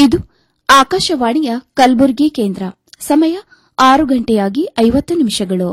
ಇದು ಆಕಾಶವಾಣಿಯ ಕಲಬುರಗಿ ಕೇಂದ್ರ ಸಮಯ ಆರು ಗಂಟೆಯಾಗಿ ಐವತ್ತು ನಿಮಿಷಗಳು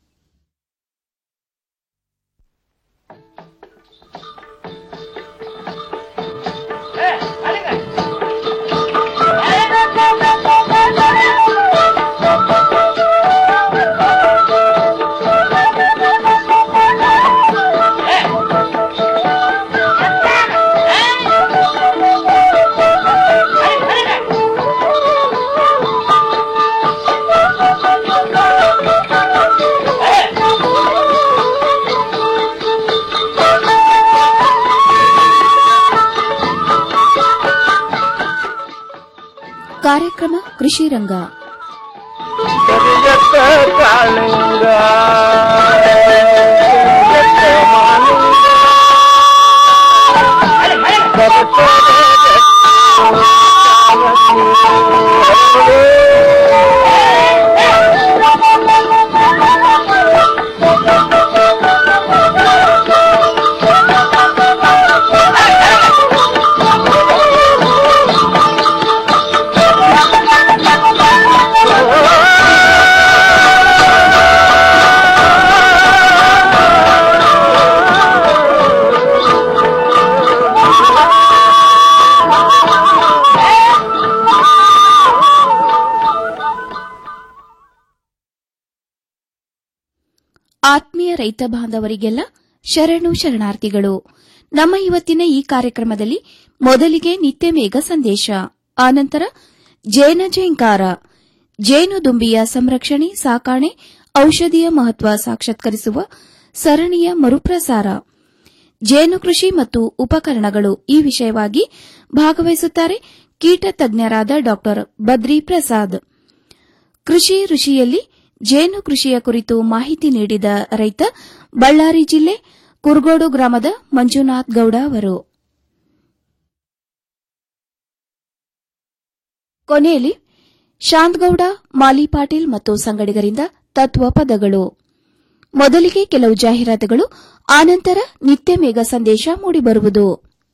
ಕಾರ್ಯಕ್ರಮ ಕೃಷಿ ರಂಗ ಕರಿಯತ್ತ ಕಾಳಿಂಗ ಕರಿಯತ್ತ ಮಾಲಿಂಗ ಆತ್ಮೀಯ ರೈತ ಬಾಂಧವರಿಗೆಲ್ಲ ಶರಣು ಶರಣಾರ್ಥಿಗಳು ನಮ್ಮ ಇವತ್ತಿನ ಈ ಕಾರ್ಯಕ್ರಮದಲ್ಲಿ ಮೊದಲಿಗೆ ನಿತ್ಯ ಮೇಘ ಸಂದೇಶ ಆನಂತರ ಜೇನ ಜೇಂಕಾರ ಜೇನುದುಂಬಿಯ ಸಂರಕ್ಷಣೆ ಸಾಕಾಣೆ ಔಷಧಿಯ ಮಹತ್ವ ಸಾಕ್ಷಾತ್ಕರಿಸುವ ಸರಣಿಯ ಮರುಪ್ರಸಾರ ಜೇನು ಕೃಷಿ ಮತ್ತು ಉಪಕರಣಗಳು ಈ ವಿಷಯವಾಗಿ ಭಾಗವಹಿಸುತ್ತಾರೆ ಕೀಟ ತಜ್ಞರಾದ ಡಾ ಬದ್ರಿ ಪ್ರಸಾದ್ ಕೃಷಿ ಋಷಿಯಲ್ಲಿ ಜೇನು ಕೃಷಿಯ ಕುರಿತು ಮಾಹಿತಿ ನೀಡಿದ ರೈತ ಬಳ್ಳಾರಿ ಜಿಲ್ಲೆ ಕುರ್ಗೋಡು ಗ್ರಾಮದ ಮಂಜುನಾಥ್ ಗೌಡ ಅವರು ಕೊನೆಯಲ್ಲಿ ಶಾಂತಗೌಡ ಮಾಲಿ ಪಾಟೀಲ್ ಮತ್ತು ಸಂಗಡಿಗರಿಂದ ತತ್ವ ಪದಗಳು ಮೊದಲಿಗೆ ಕೆಲವು ಜಾಹೀರಾತುಗಳು ಆನಂತರ ನಿತ್ಯ ಮೇಘ ಸಂದೇಶ ಮೂಡಿಬರುವುದು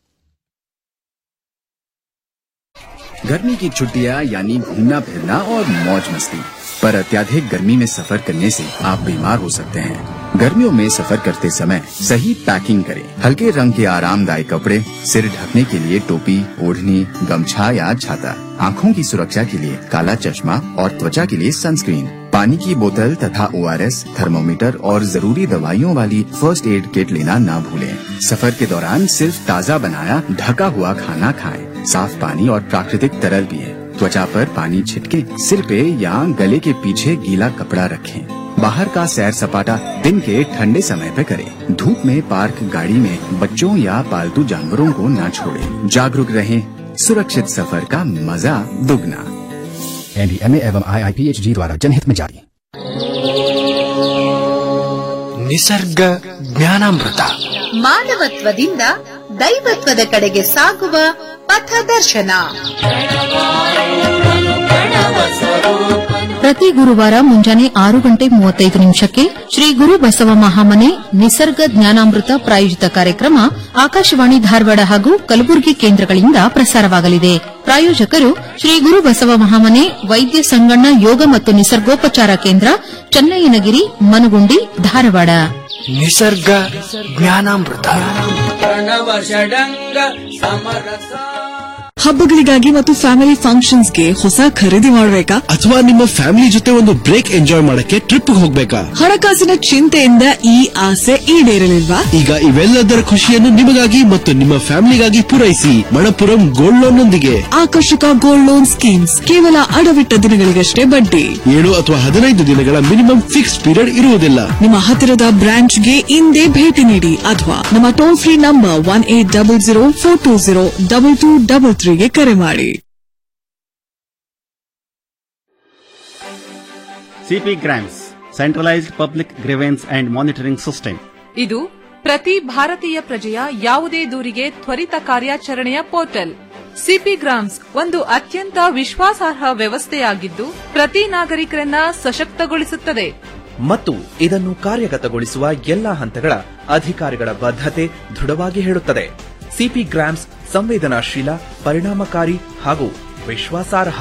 गर्मी की छुट्टियां यानी घूमना फिरना और मौज मस्ती पर अत्याधिक गर्मी में सफर करने से आप बीमार हो सकते हैं गर्मियों में सफर करते समय सही पैकिंग करें हल्के रंग के आरामदायक कपड़े सिर ढकने के लिए टोपी ओढ़नी गमछा या छाता आँखों की सुरक्षा के लिए काला चश्मा और त्वचा के लिए सनस्क्रीन पानी की बोतल तथा ओ थर्मोमीटर और जरूरी दवाइयों वाली फर्स्ट एड किट लेना न भूलें सफर के दौरान सिर्फ ताज़ा बनाया ढका हुआ खाना खाएं साफ पानी और प्राकृतिक तरल पिए त्वचा पर पानी छिटके सिर पे या गले के पीछे गीला कपड़ा रखें बाहर का सैर सपाटा दिन के ठंडे समय पे करें धूप में पार्क गाड़ी में बच्चों या पालतू जानवरों को न छोड़ें जागरूक रहें सुरक्षित सफर का मजा दुगना एनडीएमए एवं आईआईपीएचजी द्वारा जनहित में जारी ನಿಸರ್ಗ ಜ್ಞಾನಾಮೃತ ಮಾನವತ್ವದಿಂದ ದೈವತ್ವದ ಕಡೆಗೆ ಸಾಗುವ ಪಥದರ್ಶನ ಪ್ರತಿ ಗುರುವಾರ ಮುಂಜಾನೆ ಆರು ಗಂಟೆ ಮೂವತ್ತೈದು ನಿಮಿಷಕ್ಕೆ ಶ್ರೀ ಗುರು ಬಸವ ಮಹಾಮನೆ ನಿಸರ್ಗ ಜ್ಞಾನಾಮೃತ ಪ್ರಾಯೋಜಿತ ಕಾರ್ಯಕ್ರಮ ಆಕಾಶವಾಣಿ ಧಾರವಾಡ ಹಾಗೂ ಕಲಬುರಗಿ ಕೇಂದ್ರಗಳಿಂದ ಪ್ರಸಾರವಾಗಲಿದೆ ಪ್ರಾಯೋಜಕರು ಶ್ರೀ ಗುರು ಬಸವ ಮಹಾಮನೆ ವೈದ್ಯ ಸಂಗಣ್ಣ ಯೋಗ ಮತ್ತು ನಿಸರ್ಗೋಪಚಾರ ಕೇಂದ್ರ ಚನ್ನಯ್ಯನಗಿರಿ ಮನಗುಂಡಿ ಧಾರವಾಡ ನಿಸರ್ಗ ಜ್ಞಾನಾಮೃತ ಹಬ್ಬಗಳಿಗಾಗಿ ಮತ್ತು ಫ್ಯಾಮಿಲಿ ಫಂಕ್ಷನ್ಸ್ಗೆ ಹೊಸ ಖರೀದಿ ಮಾಡಬೇಕಾ ಅಥವಾ ನಿಮ್ಮ ಫ್ಯಾಮಿಲಿ ಜೊತೆ ಒಂದು ಬ್ರೇಕ್ ಎಂಜಾಯ್ ಮಾಡಕ್ಕೆ ಟ್ರಿಪ್ ಹೋಗ್ಬೇಕಾ ಹಣಕಾಸಿನ ಚಿಂತೆಯಿಂದ ಈ ಆಸೆ ಈಡೇರಲಿಲ್ವಾ ಈಗ ಇವೆಲ್ಲದರ ಖುಷಿಯನ್ನು ನಿಮಗಾಗಿ ಮತ್ತು ನಿಮ್ಮ ಫ್ಯಾಮಿಲಿಗಾಗಿ ಪೂರೈಸಿ ಮಣಪುರಂ ಗೋಲ್ಡ್ ಲೋನ್ ನೊಂದಿಗೆ ಆಕರ್ಷಕ ಗೋಲ್ಡ್ ಲೋನ್ ಸ್ಕೀಮ್ಸ್ ಕೇವಲ ಅಡವಿಟ್ಟ ದಿನಗಳಿಗಷ್ಟೇ ಬಡ್ಡಿ ಏಳು ಅಥವಾ ಹದಿನೈದು ದಿನಗಳ ಮಿನಿಮಮ್ ಫಿಕ್ಸ್ ಪೀರಿಯಡ್ ಇರುವುದಿಲ್ಲ ನಿಮ್ಮ ಹತ್ತಿರದ ಬ್ರಾಂಚ್ಗೆ ಇಂದೇ ಭೇಟಿ ನೀಡಿ ಅಥವಾ ನಮ್ಮ toll free number one eight double zero four two zero double two double ತ್ರೀಗೆ ಕರೆ ಮಾಡಿ CP grams centralised public grievance and monitoring system ಇದು ಪ್ರತಿ ಭಾರತೀಯ ಪ್ರಜೆಯ ಯಾವುದೇ ದೂರಿಗೆ ತ್ವರಿತ ಕಾರ್ಯಾಚರಣೆಯ ಪೋರ್ಟಲ್ ಸಿಪಿ ಗ್ರಾಮ್ಸ್ ಒಂದು ಅತ್ಯಂತ ವಿಶ್ವಾಸಾರ್ಹ ವ್ಯವಸ್ಥೆಯಾಗಿದ್ದು ಪ್ರತಿ ನಾಗರಿಕರನ್ನ ಸಶಕ್ತಗೊಳಿಸುತ್ತದೆ ಮತ್ತು ಇದನ್ನು ಕಾರ್ಯಗತಗೊಳಿಸುವ ಎಲ್ಲಾ ಹಂತಗಳ ಅಧಿಕಾರಿಗಳ ಬದ್ಧತೆ ದೃಢವಾಗಿ ಹೇಳುತ್ತದೆ ಸಿಪಿ ಗ್ರಾಮ್ಸ್ ಸಂವೇದನಾಶೀಲ ಪರಿಣಾಮಕಾರಿ ಹಾಗೂ ವಿಶ್ವಾಸಾರ್ಹ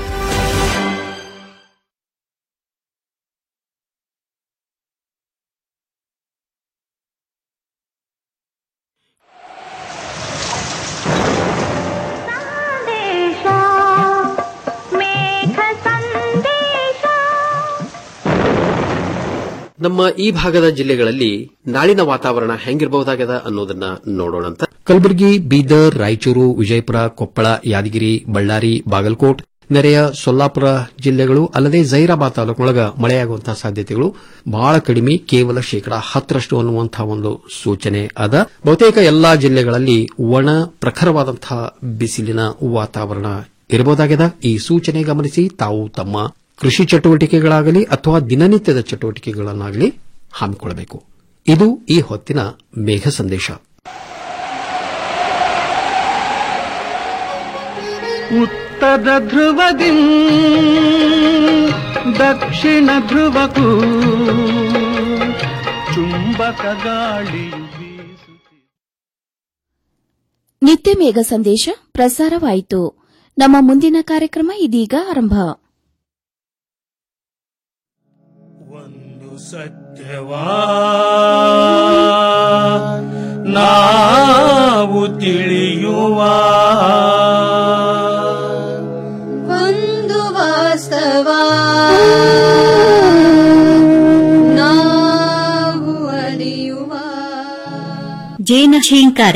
ನಮ್ಮ ಈ ಭಾಗದ ಜಿಲ್ಲೆಗಳಲ್ಲಿ ನಾಳಿನ ವಾತಾವರಣ ಹೆಂಗಿರಬಹುದಾಗದ ಅನ್ನೋದನ್ನ ನೋಡೋಣಂತ ಕಲಬುರಗಿ ಬೀದರ್ ರಾಯಚೂರು ವಿಜಯಪುರ ಕೊಪ್ಪಳ ಯಾದಗಿರಿ ಬಳ್ಳಾರಿ ಬಾಗಲಕೋಟ್ ನೆರೆಯ ಸೊಲ್ಲಾಪುರ ಜಿಲ್ಲೆಗಳು ಅಲ್ಲದೆ ಜೈರಾಬಾದ್ ತಾಲೂಕಿನೊಳಗ ಮಳೆಯಾಗುವಂತಹ ಸಾಧ್ಯತೆಗಳು ಬಹಳ ಕಡಿಮೆ ಕೇವಲ ಶೇಕಡಾ ಹತ್ತರಷ್ಟು ಅನ್ನುವಂತಹ ಒಂದು ಸೂಚನೆ ಅದ ಬಹುತೇಕ ಎಲ್ಲಾ ಜಿಲ್ಲೆಗಳಲ್ಲಿ ಒಣ ಪ್ರಖರವಾದಂತಹ ಬಿಸಿಲಿನ ವಾತಾವರಣ ಇರಬಹುದಾಗಿದೆ ಈ ಸೂಚನೆ ಗಮನಿಸಿ ತಾವು ತಮ್ಮ ಕೃಷಿ ಚಟುವಟಿಕೆಗಳಾಗಲಿ ಅಥವಾ ದಿನನಿತ್ಯದ ಚಟುವಟಿಕೆಗಳನ್ನಾಗಲಿ ಹಮ್ಮಿಕೊಳ್ಳಬೇಕು ಇದು ಈ ಹೊತ್ತಿನ ಮೇಘ ಸಂದೇಶ ಉತ್ತರ ಧ್ರುವದಿ ದಕ್ಷಿಣ ಧ್ರುವಕ್ಕೂ ಚುಂಬಕ ಗಾಳಿಯು ನಿತ್ಯ ಮೇಘ ಸಂದೇಶ ಪ್ರಸಾರವಾಯಿತು ನಮ್ಮ ಮುಂದಿನ ಕಾರ್ಯಕ್ರಮ ಇದೀಗ ಆರಂಭ ಸತ್ಯವಾ ನಾವು ತಿಳಿಯುವ ಒಂದು ವಾಸ್ತವ ನಾವು ಅರಿಯುವ ಜೇನ ಝೇಂಕಾರ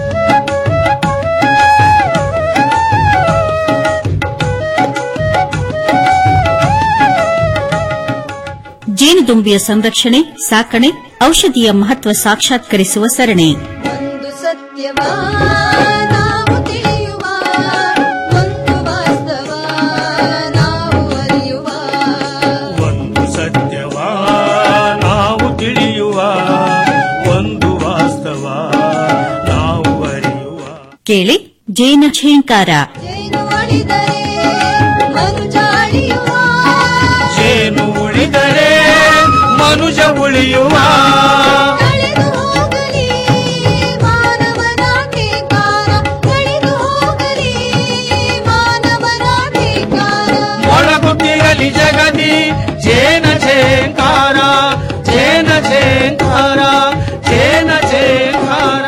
ಜೇನುದುಂಬಿಯ ಸಂರಕ್ಷಣೆ ಸಾಕಣೆ ಔಷಧಿಯ ಮಹತ್ವ ಸಾಕ್ಷಾತ್ಕರಿಸುವ ಸರಣಿ ಒಂದು ಸತ್ಯವ ನಾವು ತಿಳಿಯುವ ಒಂದು ವಾಸ್ತವ ನಾವು ಅರಿಯುವ ಒಂದು ಸತ್ಯವಾ ನಾವು ತಿಳಿಯುವ ಒಂದು ವಾಸ್ತವ ನಾವು ಅರಿಯುವ ಕೇಳಿ ಜೇನ ಝೇಂಕಾರ ಜೇನು ಅಳಿದರೆ ಮನುಜ ಅಳಿಯುವ ಜೇನು ಉಳಿದರೆ ಮನುಜ ಉಳಿಯುವ ಕಳೆದು ಹೋಗಲಿ ಮಾನವನ ಧಿಕ್ಕಾರ ಕಳೆದು ಹೋಗಲಿ ಮಾನವನ ಧಿಕ್ಕಾರ ಮೊಳಗುತ್ತಿರಲಿ ಜಗದಿ ಜೇನ ಝೇಂಕಾರ ಜೇನ ಝೇಂಕಾರ ಜೇನ ಝೇಂಕಾರ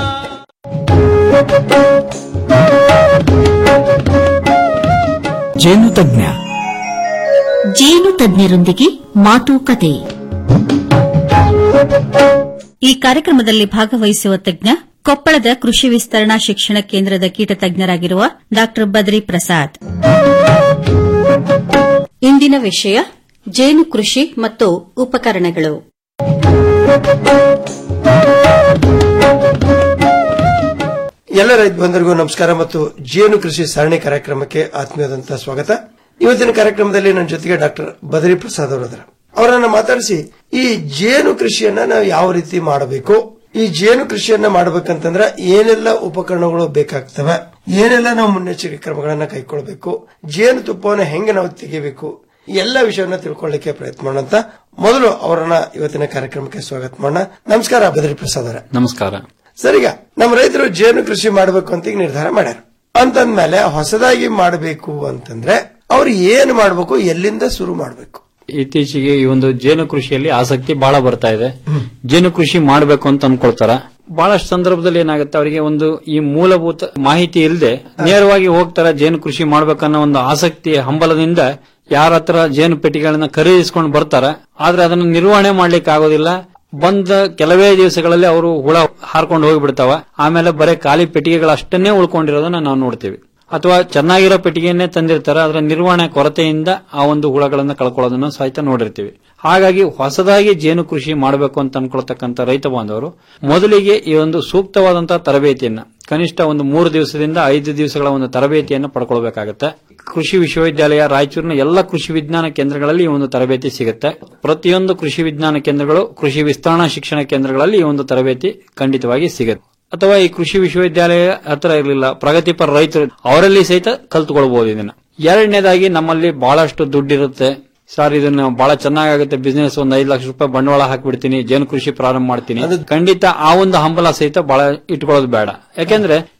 ಜೇನು ತಜ್ಞ ಜೇನು ತಜ್ಞರೊಂದಿಗೆ ಮಾತುಕತೆ ಈ ಕಾರ್ಯಕ್ರಮದಲ್ಲಿ ಭಾಗವಹಿಸುವ ತಜ್ಞ ಕೊಪ್ಪಳದ ಕೃಷಿ ವಿಸ್ತರಣಾ ಶಿಕ್ಷಣ ಕೇಂದ್ರದ ಕೀಟ ತಜ್ಞರಾಗಿರುವ ಡಾ ಬದ್ರಿ ಪ್ರಸಾದ್ ಇಂದಿನ ವಿಷಯ ಜೇನು ಕೃಷಿ ಮತ್ತು ಉಪಕರಣಗಳು ಎಲ್ಲ ರೈತ ಬಂಧುರಿಗೂ ನಮಸ್ಕಾರ ಮತ್ತು ಜೇನು ಕೃಷಿ ಸರಣಿ ಕಾರ್ಯಕ್ರಮಕ್ಕೆ ಆತ್ಮೀಯದಂತಹ ಸ್ವಾಗತ ಇವತ್ತಿನ ಕಾರ್ಯಕ್ರಮದಲ್ಲಿ ನನ್ನ ಜೊತೆಗೆ ಡಾಕ್ಟರ್ ಬದರಿ ಪ್ರಸಾದ್ ಅವರದ್ರ ಅವರನ್ನ ಮಾತಾಡಿಸಿ ಈ ಜೇನು ಕೃಷಿಯನ್ನ ನಾವು ಯಾವ ರೀತಿ ಮಾಡಬೇಕು ಈ ಜೇನು ಕೃಷಿಯನ್ನ ಮಾಡಬೇಕಂತಂದ್ರೆ ಏನೆಲ್ಲ ಉಪಕರಣಗಳು ಬೇಕಾಗ್ತವೆ ಏನೆಲ್ಲ ನಾವು ಮುನ್ನೆಚ್ಚರಿಕೆ ಕ್ರಮಗಳನ್ನ ಕೈಗೊಳ್ಳಬೇಕು ಜೇನು ತುಪ್ಪವನ್ನು ಹೆಂಗೆ ನಾವು ತೆಗಿಬೇಕು ಈ ಎಲ್ಲ ವಿಷಯವನ್ನ ತಿಳ್ಕೊಳ್ಳಿಕ್ಕೆ ಪ್ರಯತ್ನ ಮಾಡೋಣ ಅಂತ ಮೊದಲು ಅವರನ್ನ ಇವತ್ತಿನ ಕಾರ್ಯಕ್ರಮಕ್ಕೆ ಸ್ವಾಗತ ಮಾಡೋಣ ನಮಸ್ಕಾರ ಬದರಿ ಪ್ರಸಾದ್ ಅವರ ನಮಸ್ಕಾರ ಸರ್ ಈಗ ನಮ್ಮ ರೈತರು ಜೇನು ಕೃಷಿ ಮಾಡಬೇಕು ಅಂತ ಈಗ ನಿರ್ಧಾರ ಮಾಡ್ಯಾರ ಅಂತಂದ್ಮೇಲೆ ಹೊಸದಾಗಿ ಮಾಡಬೇಕು ಅಂತಂದ್ರೆ ಅವ್ರು ಏನ್ ಮಾಡಬೇಕು ಎಲ್ಲಿಂದ ಶುರು ಮಾಡಬೇಕು ಇತ್ತೀಚೆಗೆ ಈ ಒಂದು ಜೇನು ಕೃಷಿಯಲ್ಲಿ ಆಸಕ್ತಿ ಬಹಳ ಬರ್ತಾ ಇದೆ ಜೇನು ಕೃಷಿ ಮಾಡಬೇಕು ಅಂತ ಅನ್ಕೊಳ್ತಾರ ಬಹಳಷ್ಟು ಸಂದರ್ಭದಲ್ಲಿ ಏನಾಗುತ್ತೆ ಅವರಿಗೆ ಒಂದು ಈ ಮೂಲಭೂತ ಮಾಹಿತಿ ಇಲ್ಲದೆ ನೇರವಾಗಿ ಹೋಗ್ತಾರ ಜೇನು ಕೃಷಿ ಮಾಡ್ಬೇಕನ್ನೋ ಒಂದು ಆಸಕ್ತಿ ಹಂಬಲದಿಂದ ಯಾರ ಹತ್ರ ಜೇನು ಪೆಟ್ಟಿಗೆಗಳನ್ನ ಖರೀದಿಸ್ಕೊಂಡು ಬರ್ತಾರ ಆದ್ರೆ ಅದನ್ನ ನಿರ್ವಹಣೆ ಮಾಡ್ಲಿಕ್ಕೆ ಆಗೋದಿಲ್ಲ ಬಂದ ಕೆಲವೇ ದಿವಸಗಳಲ್ಲಿ ಅವರು ಹುಳ ಹಾರ್ಕೊಂಡು ಹೋಗಿಬಿಡ್ತಾವ ಆಮೇಲೆ ಬರೀ ಖಾಲಿ ಪೆಟ್ಟಿಗೆಗಳಷ್ಟನ್ನೇ ಉಳ್ಕೊಂಡಿರೋದನ್ನ ನಾವು ನೋಡ್ತೀವಿ ಅಥವಾ ಚೆನ್ನಾಗಿರೋ ಪೆಟ್ಟಿಗೆಯನ್ನೇ ತಂದಿರ್ತಾರೆ ಅದರ ನಿರ್ವಹಣೆ ಕೊರತೆಯಿಂದ ಆ ಒಂದು ಹುಳಗಳನ್ನ ಕಳ್ಕೊಳ್ಳೋದನ್ನ ಸಹಿತ ನೋಡಿರ್ತೀವಿ ಹಾಗಾಗಿ ಹೊಸದಾಗಿ ಜೇನು ಕೃಷಿ ಮಾಡಬೇಕು ಅಂತ ಅನ್ಕೊಳ್ತಕ್ಕಂಥ ರೈತ ಬಾಂಧವರು ಮೊದಲಿಗೆ ಈ ಒಂದು ಸೂಕ್ತವಾದಂತಹ ತರಬೇತಿಯನ್ನ ಕನಿಷ್ಠ ಒಂದು ಮೂರು ದಿವಸದಿಂದ ಐದು ದಿವಸಗಳ ಒಂದು ತರಬೇತಿಯನ್ನು ಪಡ್ಕೊಳ್ಬೇಕಾಗತ್ತೆ ಕೃಷಿ ವಿಶ್ವವಿದ್ಯಾಲಯ ರಾಯಚೂರಿನ ಎಲ್ಲ ಕೃಷಿ ವಿಜ್ಞಾನ ಕೇಂದ್ರಗಳಲ್ಲಿ ಈ ಒಂದು ತರಬೇತಿ ಸಿಗುತ್ತೆ ಪ್ರತಿಯೊಂದು ಕೃಷಿ ವಿಜ್ಞಾನ ಕೇಂದ್ರಗಳು ಕೃಷಿ ವಿಸ್ತರಣಾ ಶಿಕ್ಷಣ ಕೇಂದ್ರಗಳಲ್ಲಿ ಈ ಒಂದು ತರಬೇತಿ ಖಂಡಿತವಾಗಿ ಸಿಗುತ್ತೆ ಅಥವಾ ಈ ಕೃಷಿ ವಿಶ್ವವಿದ್ಯಾಲಯ ಹತ್ರ ಇರಲಿಲ್ಲ ಪ್ರಗತಿಪರ ರೈತರು ಅವರಲ್ಲಿ ಸಹಿತ ಕಲ್ತುಕೊಳ್ಬಹುದು ಇದನ್ನ ಎರಡನೇದಾಗಿ ನಮ್ಮಲ್ಲಿ ಬಹಳಷ್ಟು ದುಡ್ಡಿರುತ್ತೆ ಸರ್ ಇದನ್ನ ಬಹಳ ಚೆನ್ನಾಗುತ್ತೆ ಬಿಸ್ನೆಸ್ ಒಂದ್ ಐದು ಲಕ್ಷ ರೂಪಾಯಿ ಬಂಡವಾಳ ಹಾಕ್ಬಿಡ್ತೀನಿ ಜೇನು ಕೃಷಿ ಪ್ರಾರಂಭ ಮಾಡ್ತೀನಿ ಖಂಡಿತ ಆ ಒಂದು ಹಂಬಲ ಸಹಿತ ಬಹಳ ಇಟ್ಕೊಳ್ಳೋದು ಬೇಡ ಯಾಕೆಂದ್ರೆ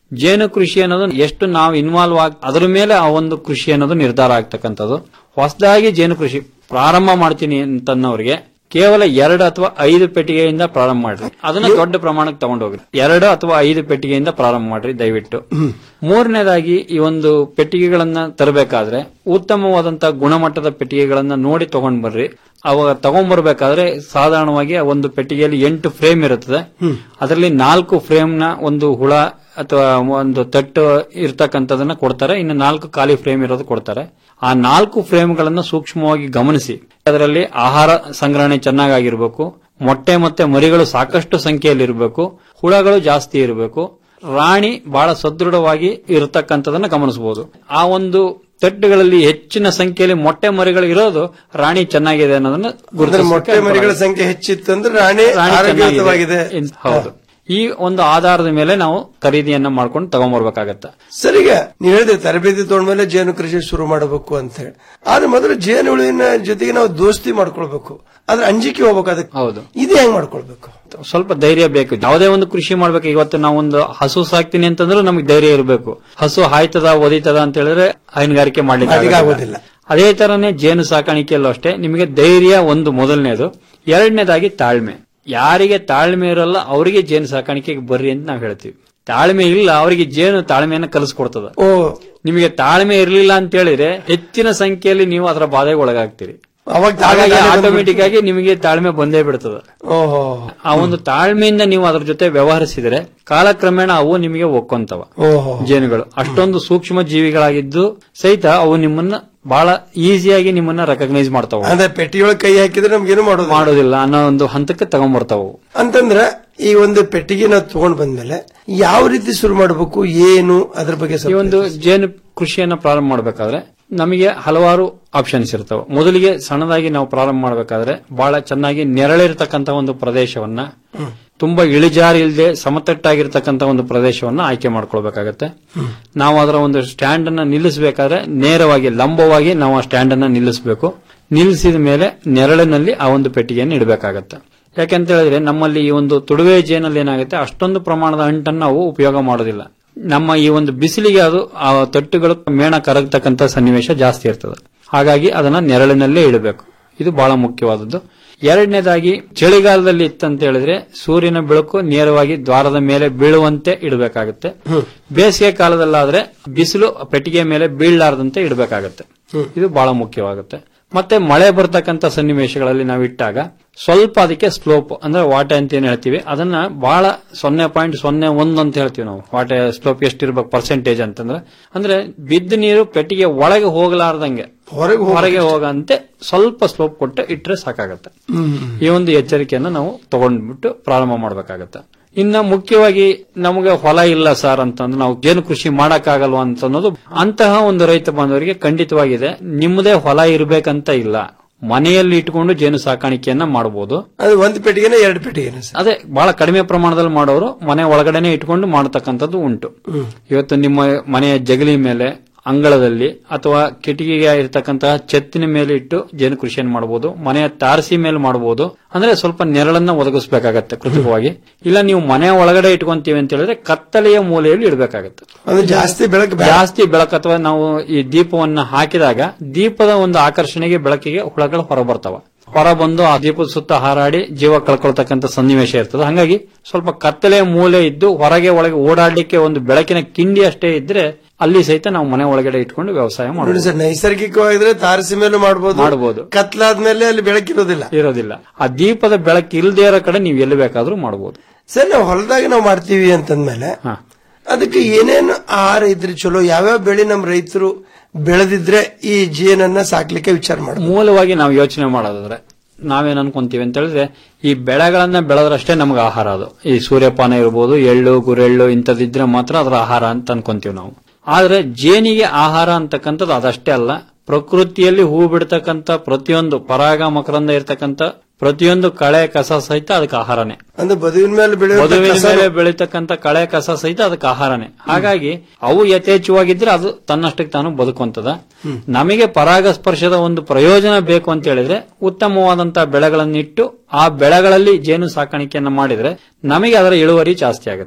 ಜೇನು ಕೃಷಿ ಅನ್ನೋದು ಎಷ್ಟು ನಾವು ಇನ್ವಾಲ್ವ್ ಆಗ್ ಅದ್ರ ಮೇಲೆ ಆ ಒಂದು ಕೃಷಿ ಅನ್ನೋದು ನಿರ್ಧಾರ ಆಗ್ತಕ್ಕಂಥದ್ದು ಹೊಸದಾಗಿ ಜೇನು ಕೃಷಿ ಪ್ರಾರಂಭ ಮಾಡ್ತೀನಿ ಅಂತನ್ನೋರಿಗೆ ಕೇವಲ ಎರಡು ಅಥವಾ ಐದು ಪೆಟ್ಟಿಗೆಯಿಂದ ಪ್ರಾರಂಭ ಮಾಡ್ರಿ ಅದನ್ನ ದೊಡ್ಡ ಪ್ರಮಾಣಕ್ಕೆ ತಗೊಂಡೋಗ್ರಿ ಎರಡು ಅಥವಾ ಐದು ಪೆಟ್ಟಿಗೆಯಿಂದ ಪ್ರಾರಂಭ ಮಾಡ್ರಿ ದಯವಿಟ್ಟು ಮೂರನೇದಾಗಿ ಈ ಒಂದು ಪೆಟ್ಟಿಗೆಗಳನ್ನ ತರಬೇಕಾದ್ರೆ ಉತ್ತಮವಾದಂತಹ ಗುಣಮಟ್ಟದ ಪೆಟ್ಟಿಗೆಗಳನ್ನ ನೋಡಿ ತಗೊಂಡ್ ಬರ್ರಿ ಅವಾಗ ತಗೊಂಡ್ಬರ್ಬೇಕಾದ್ರೆ ಸಾಧಾರಣವಾಗಿ ಆ ಒಂದು ಪೆಟ್ಟಿಗೆಯಲ್ಲಿ ಎಂಟು ಫ್ರೇಮ್ ಇರುತ್ತದೆ ಅದರಲ್ಲಿ ನಾಲ್ಕು ಫ್ರೇಮ್ ನ ಒಂದು ಹುಳ ಅಥವಾ ಒಂದು ತಟ್ಟು ಇರ್ತಕ್ಕಂಥದನ್ನ ಕೊಡ್ತಾರೆ ಇನ್ನು ನಾಲ್ಕು ಖಾಲಿ ಫ್ರೇಮ್ ಇರೋದು ಕೊಡ್ತಾರೆ ಆ ನಾಲ್ಕು ಫ್ರೇಮ್ಗಳನ್ನು ಸೂಕ್ಷ್ಮವಾಗಿ ಗಮನಿಸಿ ಅದರಲ್ಲಿ ಆಹಾರ ಸಂಗ್ರಹಣೆ ಚೆನ್ನಾಗಿರ್ಬೇಕು ಮೊಟ್ಟೆ ಮತ್ತೆ ಮರಿಗಳು ಸಾಕಷ್ಟು ಸಂಖ್ಯೆಯಲ್ಲಿ ಇರಬೇಕು ಹುಳಗಳು ಜಾಸ್ತಿ ಇರಬೇಕು ರಾಣಿ ಬಹಳ ಸದೃಢವಾಗಿ ಇರತಕ್ಕಂಥದನ್ನ ಗಮನಿಸಬಹುದು ಆ ಒಂದು ತಟ್ಟುಗಳಲ್ಲಿ ಹೆಚ್ಚಿನ ಸಂಖ್ಯೆಯಲ್ಲಿ ಮೊಟ್ಟೆ ಮರಿಗಳು ಇರೋದು ರಾಣಿ ಚೆನ್ನಾಗಿದೆ ಅನ್ನೋದನ್ನ ಅಂದ್ರೆ ಗುರುತಿಸಲಿಕ್ಕೆ ಮೊಟ್ಟೆ ಮರಿಗಳ ಅನುಕೂಲ ಸಂಖ್ಯೆ ಹೆಚ್ಚಿತ್ತು ಅಂದ್ರೆ ರಾಣಿ ರಾಣಿ ಆರೋಗ್ಯಯುತವಾಗಿದೆ ಚೆನ್ನಾಗಿದೆ. ಇನ್- ಹೌದು ಈ ಒಂದು ಆಧಾರದ ಮೇಲೆ ನಾವು ಖರೀದಿಯನ್ನ ಮಾಡ್ಕೊಂಡು ತಗೊಂಡ್ಬರ್ಬೇಕಾಗತ್ತೆ ಸರ್ ಈಗ ನೀವು ಹೇಳಿದ್ರೆ ತರಬೇತಿ ತಗೊಂಡ್ಮೇಲೆ ಜೇನು ಕೃಷಿ ಶುರು ಮಾಡಬೇಕು ಅಂತ ಹೇಳಿ ಆದ್ರೆ ಮೊದಲು ಜೇನು ಹುಳುವಿನ ಜೊತೆಗೆ ನಾವು ದೋಸ್ತಿ ಮಾಡ್ಕೊಳ್ಬೇಕು ಆದ್ರೆ ಅಂಜಿಕೆ ಹೋಗ್ಬೇಕು ಅದಕ್ಕೆ ಹೌದು ಇದು ಹೆಂಗ್ ಮಾಡ್ಕೊಳ್ಬೇಕು ಸ್ವಲ್ಪ ಧೈರ್ಯ ಬೇಕು ಯಾವುದೇ ಒಂದು ಕೃಷಿ ಮಾಡ್ಬೇಕು ಇವತ್ತು ನಾವು ಒಂದು ಹಸು ಸಾಕ್ತೀನಿ ಅಂತಂದ್ರೂ ನಮಗೆ ಧೈರ್ಯ ಇರಬೇಕು ಹಸು ಹಾಯ್ತದ ಒದಿತದ ಅಂತ ಹೇಳಿದ್ರೆ ಹೈನುಗಾರಿಕೆ ಮಾಡ್ಲಿಕ್ಕೆ ಅದಕ್ಕೆ ಆಗೋದಿಲ್ಲ. ಆಗೋದಿಲ್ಲ ಅದೇ ತರನೇ ಜೇನು ಸಾಕಾಣಿಕೆಯಲ್ಲೂ ಅಷ್ಟೇ ನಿಮಗೆ ಧೈರ್ಯ ಒಂದು ಮೊದಲನೇದು ಎರಡನೇದಾಗಿ ತಾಳ್ಮೆ ಯಾರಿಗೆ ತಾಳ್ಮೆ ಇರಲ್ಲ ಅವರಿಗೆ ಜೇನು ಸಾಕಾಣಿಕೆಗೆ ಬರ್ರಿ ಅಂತ ನಾವು ಹೇಳ್ತೀವಿ ತಾಳ್ಮೆ ಇಲ್ಲ ಅವರಿಗೆ ಜೇನು ತಾಳ್ಮೆಯನ್ನ ಕಲಿಸ್ಕೊಡ್ತದ ಓ ನಿಮಗೆ ತಾಳ್ಮೆ ಇರಲಿಲ್ಲ ಅಂತ ಹೇಳಿದ್ರೆ ಹೆಚ್ಚಿನ ಸಂಖ್ಯೆಯಲ್ಲಿ ನೀವು ಅದರ ಬಾಧೆಗೆ ಒಳಗಾಗ್ತೀರಿ ಅವಾಗ ತಾಳ್ಮೆ ಹಾಗಾಗಿ ತಾನೇ ಆಟೋಮೆಟಿಕ್ ಆಗಿ ನಿಮಗೆ ತಾಳ್ಮೆ ಬಂದೇ ಬಿಡ್ತದ ಓಹೋ ಆ ಒಂದು ತಾಳ್ಮೆಯಿಂದ ನೀವು ಅದ್ರ ಜೊತೆ ವ್ಯವಹರಿಸಿದ್ರೆ ಕಾಲಕ್ರಮೇಣ ಅವು ನಿಮಗೆ ಒಕ್ಕೊಂತವ ಓಹೋ ಜೇನುಗಳು ಅಷ್ಟೊಂದು ಸೂಕ್ಷ್ಮ ಜೀವಿಗಳಾಗಿದ್ದು ಸಹಿತ ಅವು ನಿಮ್ಮನ್ನ ಬಹಳ ಈಸಿಯಾಗಿ ನಿಮ್ಮನ್ನ ರೆಕಗ್ನೈಸ್ ಮಾಡ್ತಾವ ಅಂದ್ರೆ ಪೆಟ್ಟಿಯೊಳಗೆ ಕೈ ಹಾಕಿದ್ರೆ ನಮ್ಗೇನು ಮಾಡೋದು ಮಾಡೋದಿಲ್ಲ ಅನ್ನೋ ಒಂದು ಹಂತಕ್ಕೆ ತಗೊಂಡ್ಬರ್ತಾವ ಅವು. ಅಂತಂದ್ರ ಈ ಒಂದು ಪೆಟ್ಟಿಗೆ ನಾವು ತಗೊಂಡ್ ಬಂದ್ಮೇಲೆ ಯಾವ ರೀತಿ ಶುರು ಮಾಡಬೇಕು ಏನು ಅದ್ರ ಬಗ್ಗೆ ಈ ಸ್ವಲ್ಪ ಒಂದು ಜೇನು ಕೃಷಿಯನ್ನ ಪ್ರಾರಂಭ ಮಾಡಬೇಕಾದ್ರೆ ನಮಗೆ ಹಲವಾರು ಆಪ್ಷನ್ಸ್ ಇರ್ತವೆ ಮೊದಲಿಗೆ ಸಣ್ಣದಾಗಿ ನಾವು ಪ್ರಾರಂಭ ಮಾಡಬೇಕಾದ್ರೆ ಬಹಳ ಚೆನ್ನಾಗಿ ನೆರಳಿರ್ತಕ್ಕಂಥ ಒಂದು ಪ್ರದೇಶವನ್ನ ತುಂಬಾ ಇಳಿಜಾರು ಇಲ್ಲದೆ ಸಮತಟ್ಟಾಗಿರ್ತಕ್ಕಂಥ ಒಂದು ಪ್ರದೇಶವನ್ನ ಆಯ್ಕೆ ಮಾಡ್ಕೊಳ್ಬೇಕಾಗತ್ತೆ ನಾವು ಅದರ ಒಂದು ಸ್ಟ್ಯಾಂಡ್ ಅನ್ನ ನಿಲ್ಲಿಸಬೇಕಾದ್ರೆ ನೇರವಾಗಿ ಲಂಬವಾಗಿ ನಾವು ಆ ಸ್ಟ್ಯಾಂಡ್ ಅನ್ನ ನಿಲ್ಲಿಸಬೇಕು ನಿಲ್ಲಿಸಿದ ಮೇಲೆ ನೆರಳಿನಲ್ಲಿ ಆ ಒಂದು ಪೆಟ್ಟಿಗೆಯನ್ನು ಇಡಬೇಕಾಗತ್ತೆ ಯಾಕೆಂತ ಹೇಳಿದ್ರೆ ನಮ್ಮಲ್ಲಿ ಈ ಒಂದು ತುಡುವೆ ಜೇನಲ್ಲಿ ಏನಾಗುತ್ತೆ ಅಷ್ಟೊಂದು ಪ್ರಮಾಣದ ಅಂಟನ್ನು ನಾವು ಉಪಯೋಗ ಮಾಡೋದಿಲ್ಲ ನಮ್ಮ ಈ ಒಂದು ಬಿಸಿಲಿಗೆ ಅದು ಆ ತಟ್ಟುಗಳು ಮೇಣ ಕರಗತಕ್ಕಂತ ಸನ್ನಿವೇಶ ಜಾಸ್ತಿ ಇರ್ತದೆ ಹಾಗಾಗಿ ಅದನ್ನ ನೆರಳಿನಲ್ಲೇ ಇಡಬೇಕು ಇದು ಬಹಳ ಮುಖ್ಯವಾದದ್ದು ಎರಡನೇದಾಗಿ ಚಳಿಗಾಲದಲ್ಲಿ ಇತ್ತಂತ ಹೇಳಿದ್ರೆ ಸೂರ್ಯನ ಬೆಳಕು ನೇರವಾಗಿ ದ್ವಾರದ ಮೇಲೆ ಬೀಳುವಂತೆ ಇಡಬೇಕಾಗುತ್ತೆ ಬೇಸಿಗೆ ಕಾಲದಲ್ಲಾದ್ರೆ ಬಿಸಿಲು ಪೆಟ್ಟಿಗೆ ಮೇಲೆ ಬೀಳಲಾರದಂತೆ ಇಡಬೇಕಾಗತ್ತೆ ಇದು ಬಹಳ ಮುಖ್ಯವಾಗುತ್ತೆ ಮತ್ತೆ ಮಳೆ ಬರ್ತಕ್ಕಂತ ಸನ್ನಿವೇಶಗಳಲ್ಲಿ ನಾವು ಇಟ್ಟಾಗ ಸ್ವಲ್ಪ ಅದಕ್ಕೆ ಸ್ಲೋಪ್ ಅಂದ್ರೆ ವಾಟೆ ಅಂತ ಏನ್ ಹೇಳ್ತೀವಿ ಅದನ್ನ ಬಹಳ ಸೊನ್ನೆ ಪಾಯಿಂಟ್ ಸೊನ್ನೆ ಒಂದು ಅಂತ ಹೇಳ್ತೀವಿ ನಾವು ವಾಟೆ ಸ್ಲೋಪ್ ಎಷ್ಟಿರ್ಬೇಕು ಪರ್ಸೆಂಟೇಜ್ ಅಂತಂದ್ರೆ ಅಂದ್ರೆ ಬಿದ್ದ ನೀರು ಪೆಟ್ಟಿಗೆ ಒಳಗೆ ಹೋಗಲಾರ್ದಂಗೆ ಹೊರಗೆ ಹೊರಗೆ ಹೋಗಂತೆ ಸ್ವಲ್ಪ ಸ್ಲೋಪ್ ಕೊಟ್ಟು ಇಟ್ರೆ ಸಾಕಾಗತ್ತೆ ಈ ಒಂದು ಎಚ್ಚರಿಕೆಯನ್ನ ನಾವು ತಗೊಂಡ್ಬಿಟ್ಟು ಪ್ರಾರಂಭ ಮಾಡಬೇಕಾಗತ್ತೆ ಇನ್ನ ಮುಖ್ಯವಾಗಿ ನಮಗೆ ಹೊಲ ಇಲ್ಲ ಸರ್ ಅಂತಂದ್ರೆ ನಾವು ಜೇನು ಕೃಷಿ ಮಾಡಕ್ಕಾಗಲ್ವಾ ಅಂತ ಅನ್ನೋದು ಅಂತಹ ಒಂದು ರೈತ ಬಾಂಧವರಿಗೆ ಖಂಡಿತವಾಗಿದೆ ನಿಮ್ಮದೇ ಹೊಲ ಇರಬೇಕಂತ ಇಲ್ಲ ಮನೆಯಲ್ಲಿ ಇಟ್ಕೊಂಡು ಜೇನು ಸಾಕಾಣಿಕೆಯನ್ನ ಮಾಡಬಹುದು ಅದು ಒಂದು ಪೆಟ್ಟಿಗೆನ ಎರಡು ಪೆಟ್ಟಿಗೆನ ಸರ್ ಅದೇ ಬಹಳ ಕಡಿಮೆ ಪ್ರಮಾಣದಲ್ಲಿ ಮಾಡೋರು ಮನೆ ಒಳಗಡೆನೆ ಇಟ್ಕೊಂಡು ಮಾಡತಕ್ಕಂಥದ್ದು ಉಂಟು ಇವತ್ತು ನಿಮ್ಮ ಮನೆಯ ಜಗಲಿ ಮೇಲೆ ಅಂಗಳದಲ್ಲಿ ಅಥವಾ ಕಿಟಕಿಗೆ ಇರತಕ್ಕಂತಹ ಛತ್ತಿನ ಮೇಲೆ ಇಟ್ಟು ಜೇನು ಕೃಷಿಯನ್ನು ಮಾಡಬಹುದು ಮನೆಯ ತಾರಸಿ ಮೇಲೆ ಮಾಡಬಹುದು ಅಂದ್ರೆ ಸ್ವಲ್ಪ ನೆರಳನ್ನ ಒದಗಿಸಬೇಕಾಗತ್ತೆ ಕೃತಕವಾಗಿ ಇಲ್ಲ ನೀವು ಮನೆಯ ಒಳಗಡೆ ಇಟ್ಕೊಂತೀವಿ ಅಂತ ಹೇಳಿದ್ರೆ ಕತ್ತಲೆಯ ಮೂಲೆಯಲ್ಲಿ ಇಡಬೇಕಾಗತ್ತೆ ಅದು ಜಾಸ್ತಿ ಬೆಳಕು ಬೇಡ. ಜಾಸ್ತಿ ಬೆಳಕು ಅಥವಾ ನಾವು ಈ ದೀಪವನ್ನ ಹಾಕಿದಾಗ ದೀಪದ ಒಂದು ಆಕರ್ಷಣೆಗೆ ಬೆಳಕಿಗೆ ಹುಳಗಳು ಹೊರ ಬರ್ತಾವ ಹೊರ ಬಂದು ಆ ದೀಪದ ಸುತ್ತ ಹಾರಾಡಿ ಜೀವ ಕಳ್ಕೊಳ್ತಕ್ಕಂಥ ಸನ್ನಿವೇಶ ಇರ್ತದೆ ಹಾಗಾಗಿ ಸ್ವಲ್ಪ ಕತ್ತಲೆಯ ಮೂಲೆ ಇದ್ದು ಹೊರಗೆ ಒಳಗೆ ಓಡಾಡ್ಲಿಕ್ಕೆ ಒಂದು ಬೆಳಕಿನ ಕಿಂಡಿ ಅಷ್ಟೇ ಇದ್ರೆ ಅಲ್ಲಿ ಸಹಿತ ನಾವು ಮನೆ ಒಳಗಡೆ ಇಟ್ಕೊಂಡು ವ್ಯವಸಾಯ ನೋಡಿ ಮಾಡಬಹುದು ಸರ್ ನೈಸರ್ಗಿಕವಾಗಿದ್ರೆ ತಾರಸಿ ಮೇಲೂ ಮಾಡಬಹುದು ಮಾಡ್ಬೋದು. ಕತ್ಲಾದ್ಮೇಲೆ ಅಲ್ಲಿ ಬೆಳಕಿರೋದಿಲ್ಲ ಇರೋದಿಲ್ಲ ಆ ದೀಪದ ಬೆಳಕು ಇಲ್ಲದೇ ಇರೋ ಕಡೆ ನೀವು ಎಲ್ಲಿ ಬೇಕಾದ್ರೂ ಮಾಡಬಹುದು ಸರ್ ನಾವು ಹೊಲದಾಗ ನಾವು ಮಾಡ್ತೀವಿ ಅಂತಂದ್ಮೇಲೆ ಅದಕ್ಕೆ ಏನೇನು ಆಹಾರ ಇದ್ರೆ ಚಲೋ ಯಾವ್ಯಾವ ಬೆಳೆ ನಮ್ಮ ರೈತರು ಬೆಳೆದಿದ್ರೆ ಈ ಜೇನನ್ನ ಸಾಕ್ಲಿಕ್ಕೆ ವಿಚಾರ ಮಾಡ್ತಾರೆ ಮೂಲವಾಗಿ ನಾವು ಯೋಚನೆ ಮಾಡೋದಾದ್ರೆ ನಾವೇನ್ ಅನ್ಕೊಂತೀವಿ ಅಂತ ಹೇಳಿದ್ರೆ ಈ ಬೆಳೆಗಳನ್ನ ಬೆಳೆದ್ರಷ್ಟೇ ನಮ್ಗೆ ಆಹಾರ ಅದು ಈ ಸೂರ್ಯಪಾನ ಇರ್ಬೋದು ಎಳ್ಳು ಗುರೆಳ್ಳು ಇಂಥದ್ದಿದ್ರೆ ಮಾತ್ರ ಅದರ ಆಹಾರ ಅಂತ ಅನ್ಕೊಂತೀವಿ ನಾವು ಆದ್ರೆ ಜೇನಿಗೆ ಆಹಾರ ಅಂತಕ್ಕಂಥದ್ದು ಅದಷ್ಟೇ ಅಲ್ಲ ಪ್ರಕೃತಿಯಲ್ಲಿ ಹೂ ಬಿಡ್ತಕ್ಕಂಥ ಪ್ರತಿಯೊಂದು ಪರಾಗ ಮಕರಂದ ಇರ್ತಕ್ಕಂಥ ಪ್ರತಿಯೊಂದು ಕಳೆ ಕಸ ಸಹಿತ ಅದಕ್ಕೆ ಆಹಾರನೇ ಅಂದ್ರೆ ಬದುವಿನ ಮೇಲೆ ಬೆಳೆಯುವ ಮದುವೆ ಮೇಲೆ ಬೆಳೀತಕ್ಕಂಥ ಕಳೆ ಕಸ ಸಹಿತ ಅದಕ್ಕೆ ಆಹಾರನೇ ಹಾಗಾಗಿ ಅವು ಯಥೇಚ್ಛವಾಗಿದ್ರೆ ಅದು ತನ್ನಷ್ಟಕ್ಕೆ ತಾನು ಬದುಕುವಂತದ ನಮಗೆ ಪರಾಗಸ್ಪರ್ಶದ ಒಂದು ಪ್ರಯೋಜನ ಬೇಕು ಅಂತ ಹೇಳಿದ್ರೆ ಉತ್ತಮವಾದಂತಹ ಬೆಳೆಗಳನ್ನಿಟ್ಟು ಆ ಬೆಳೆಗಳಲ್ಲಿ ಜೇನು ಸಾಕಾಣಿಕೆಯನ್ನ ಮಾಡಿದ್ರೆ ನಮಗೆ ಅದರ ಇಳುವರಿ ಜಾಸ್ತಿ ಆಗುತ್ತೆ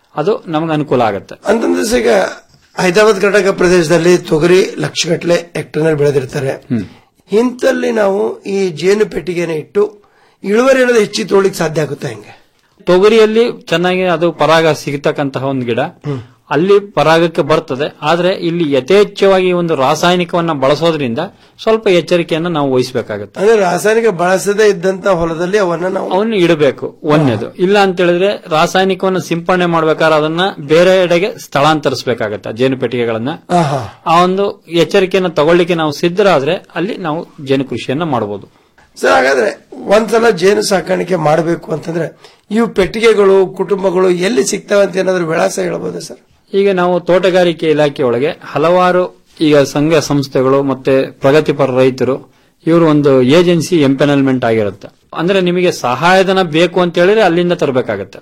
ಅದು ನಮಗೆ ಅನುಕೂಲ ಆಗುತ್ತೆ ಅಂತಂದ್ರೆ ಸರ್ ಈಗ ಹೈದರಾಬಾದ್ ಕರ್ನಾಟಕ ಪ್ರದೇಶದಲ್ಲಿ ತೊಗರಿ ಲಕ್ಷಗಟ್ಟಲೆ ಹೆಕ್ಟರ್ನಲ್ಲಿ ಬೆಳೆದಿರ್ತಾರೆ ಇಂಥಲ್ಲಿ ನಾವು ಈ ಜೇನು ಪೆಟ್ಟಿಗೆನ ಇಟ್ಟು ಇಳುವರಿ ಅನ್ನೋದು ಹೆಚ್ಚಿ ತೊಗೊಳಿಕ್ ಸಾಧ್ಯ ಆಗುತ್ತೆ ಹೆಂಗೆ ತೊಗರಿಯಲ್ಲಿ ಚೆನ್ನಾಗಿ ಅದು ಪರಾಗ ಸಿಗತಕ್ಕಂತಹ ಒಂದು ಗಿಡ ಅಲ್ಲಿ ಪರಾಗಕ್ಕೆ ಬರ್ತದೆ ಆದ್ರೆ ಇಲ್ಲಿ ಯಥೇಚ್ಛವಾಗಿ ಒಂದು ರಾಸಾಯನಿಕವನ್ನ ಬಳಸೋದ್ರಿಂದ ಸ್ವಲ್ಪ ಎಚ್ಚರಿಕೆಯನ್ನು ನಾವು ವಹಿಸಬೇಕಾಗುತ್ತೆ ಅಂದ್ರೆ ರಾಸಾಯನಿಕ ಬಳಸದೇ ಇದ್ದಂತ ಹೊಲದಲ್ಲಿ ಅವನ್ನ ನಾವು ಅವನ್ನ ಇಡಬೇಕು ಒಂದೇದು ಇಲ್ಲ ಅಂತ ಹೇಳಿದ್ರೆ ರಾಸಾಯನಿಕವನ್ನು ಸಿಂಪಡಣೆ ಮಾಡ್ಬೇಕಾದ್ರೆ ಅದನ್ನ ಬೇರೆ ಎಡೆಗೆ ಸ್ಥಳಾಂತರಿಸಬೇಕಾಗತ್ತೆ ಜೇನು ಪೆಟ್ಟಿಗೆಗಳನ್ನ ಆಹಾ. ಆ ಒಂದು ಎಚ್ಚರಿಕೆಯನ್ನು ತಗೊಳ್ಳಿಕ್ಕೆ ನಾವು ಸಿದ್ಧರಾದ್ರೆ ಅಲ್ಲಿ ನಾವು ಜೇನು ಕೃಷಿಯನ್ನ ಮಾಡಬಹುದು ಸರ್ ಹಾಗಾದ್ರೆ ಒಂದ್ಸಲ ಜೇನು ಸಾಕಾಣಿಕೆ ಮಾಡಬೇಕು ಅಂತಂದ್ರೆ ಇವು ಪೆಟ್ಟಿಗೆಗಳು ಕುಟುಂಬಗಳು ಎಲ್ಲಿ ಸಿಗ್ತವೆ ಅಂತ ಏನಾದ್ರು ವಿಳಾಸ ಹೇಳ್ಬೋದಾ ಸರ್ ಈಗ ನಾವು ತೋಟಗಾರಿಕೆ ಇಲಾಖೆ ಒಳಗೆ ಹಲವಾರು ಈಗ ಸಂಘ ಸಂಸ್ಥೆಗಳು ಮತ್ತೆ ಪ್ರಗತಿಪರ ರೈತರು ಇವರು ಒಂದು ಏಜೆನ್ಸಿ ಎಂಪೆನಲ್ಮೆಂಟ್ ಆಗಿರುತ್ತೆ ಅಂದ್ರೆ ನಿಮಗೆ ಸಹಾಯಧನ ಬೇಕು ಅಂತ ಹೇಳಿದ್ರೆ ಅಲ್ಲಿಂದ ತರಬೇಕಾಗತ್ತೆ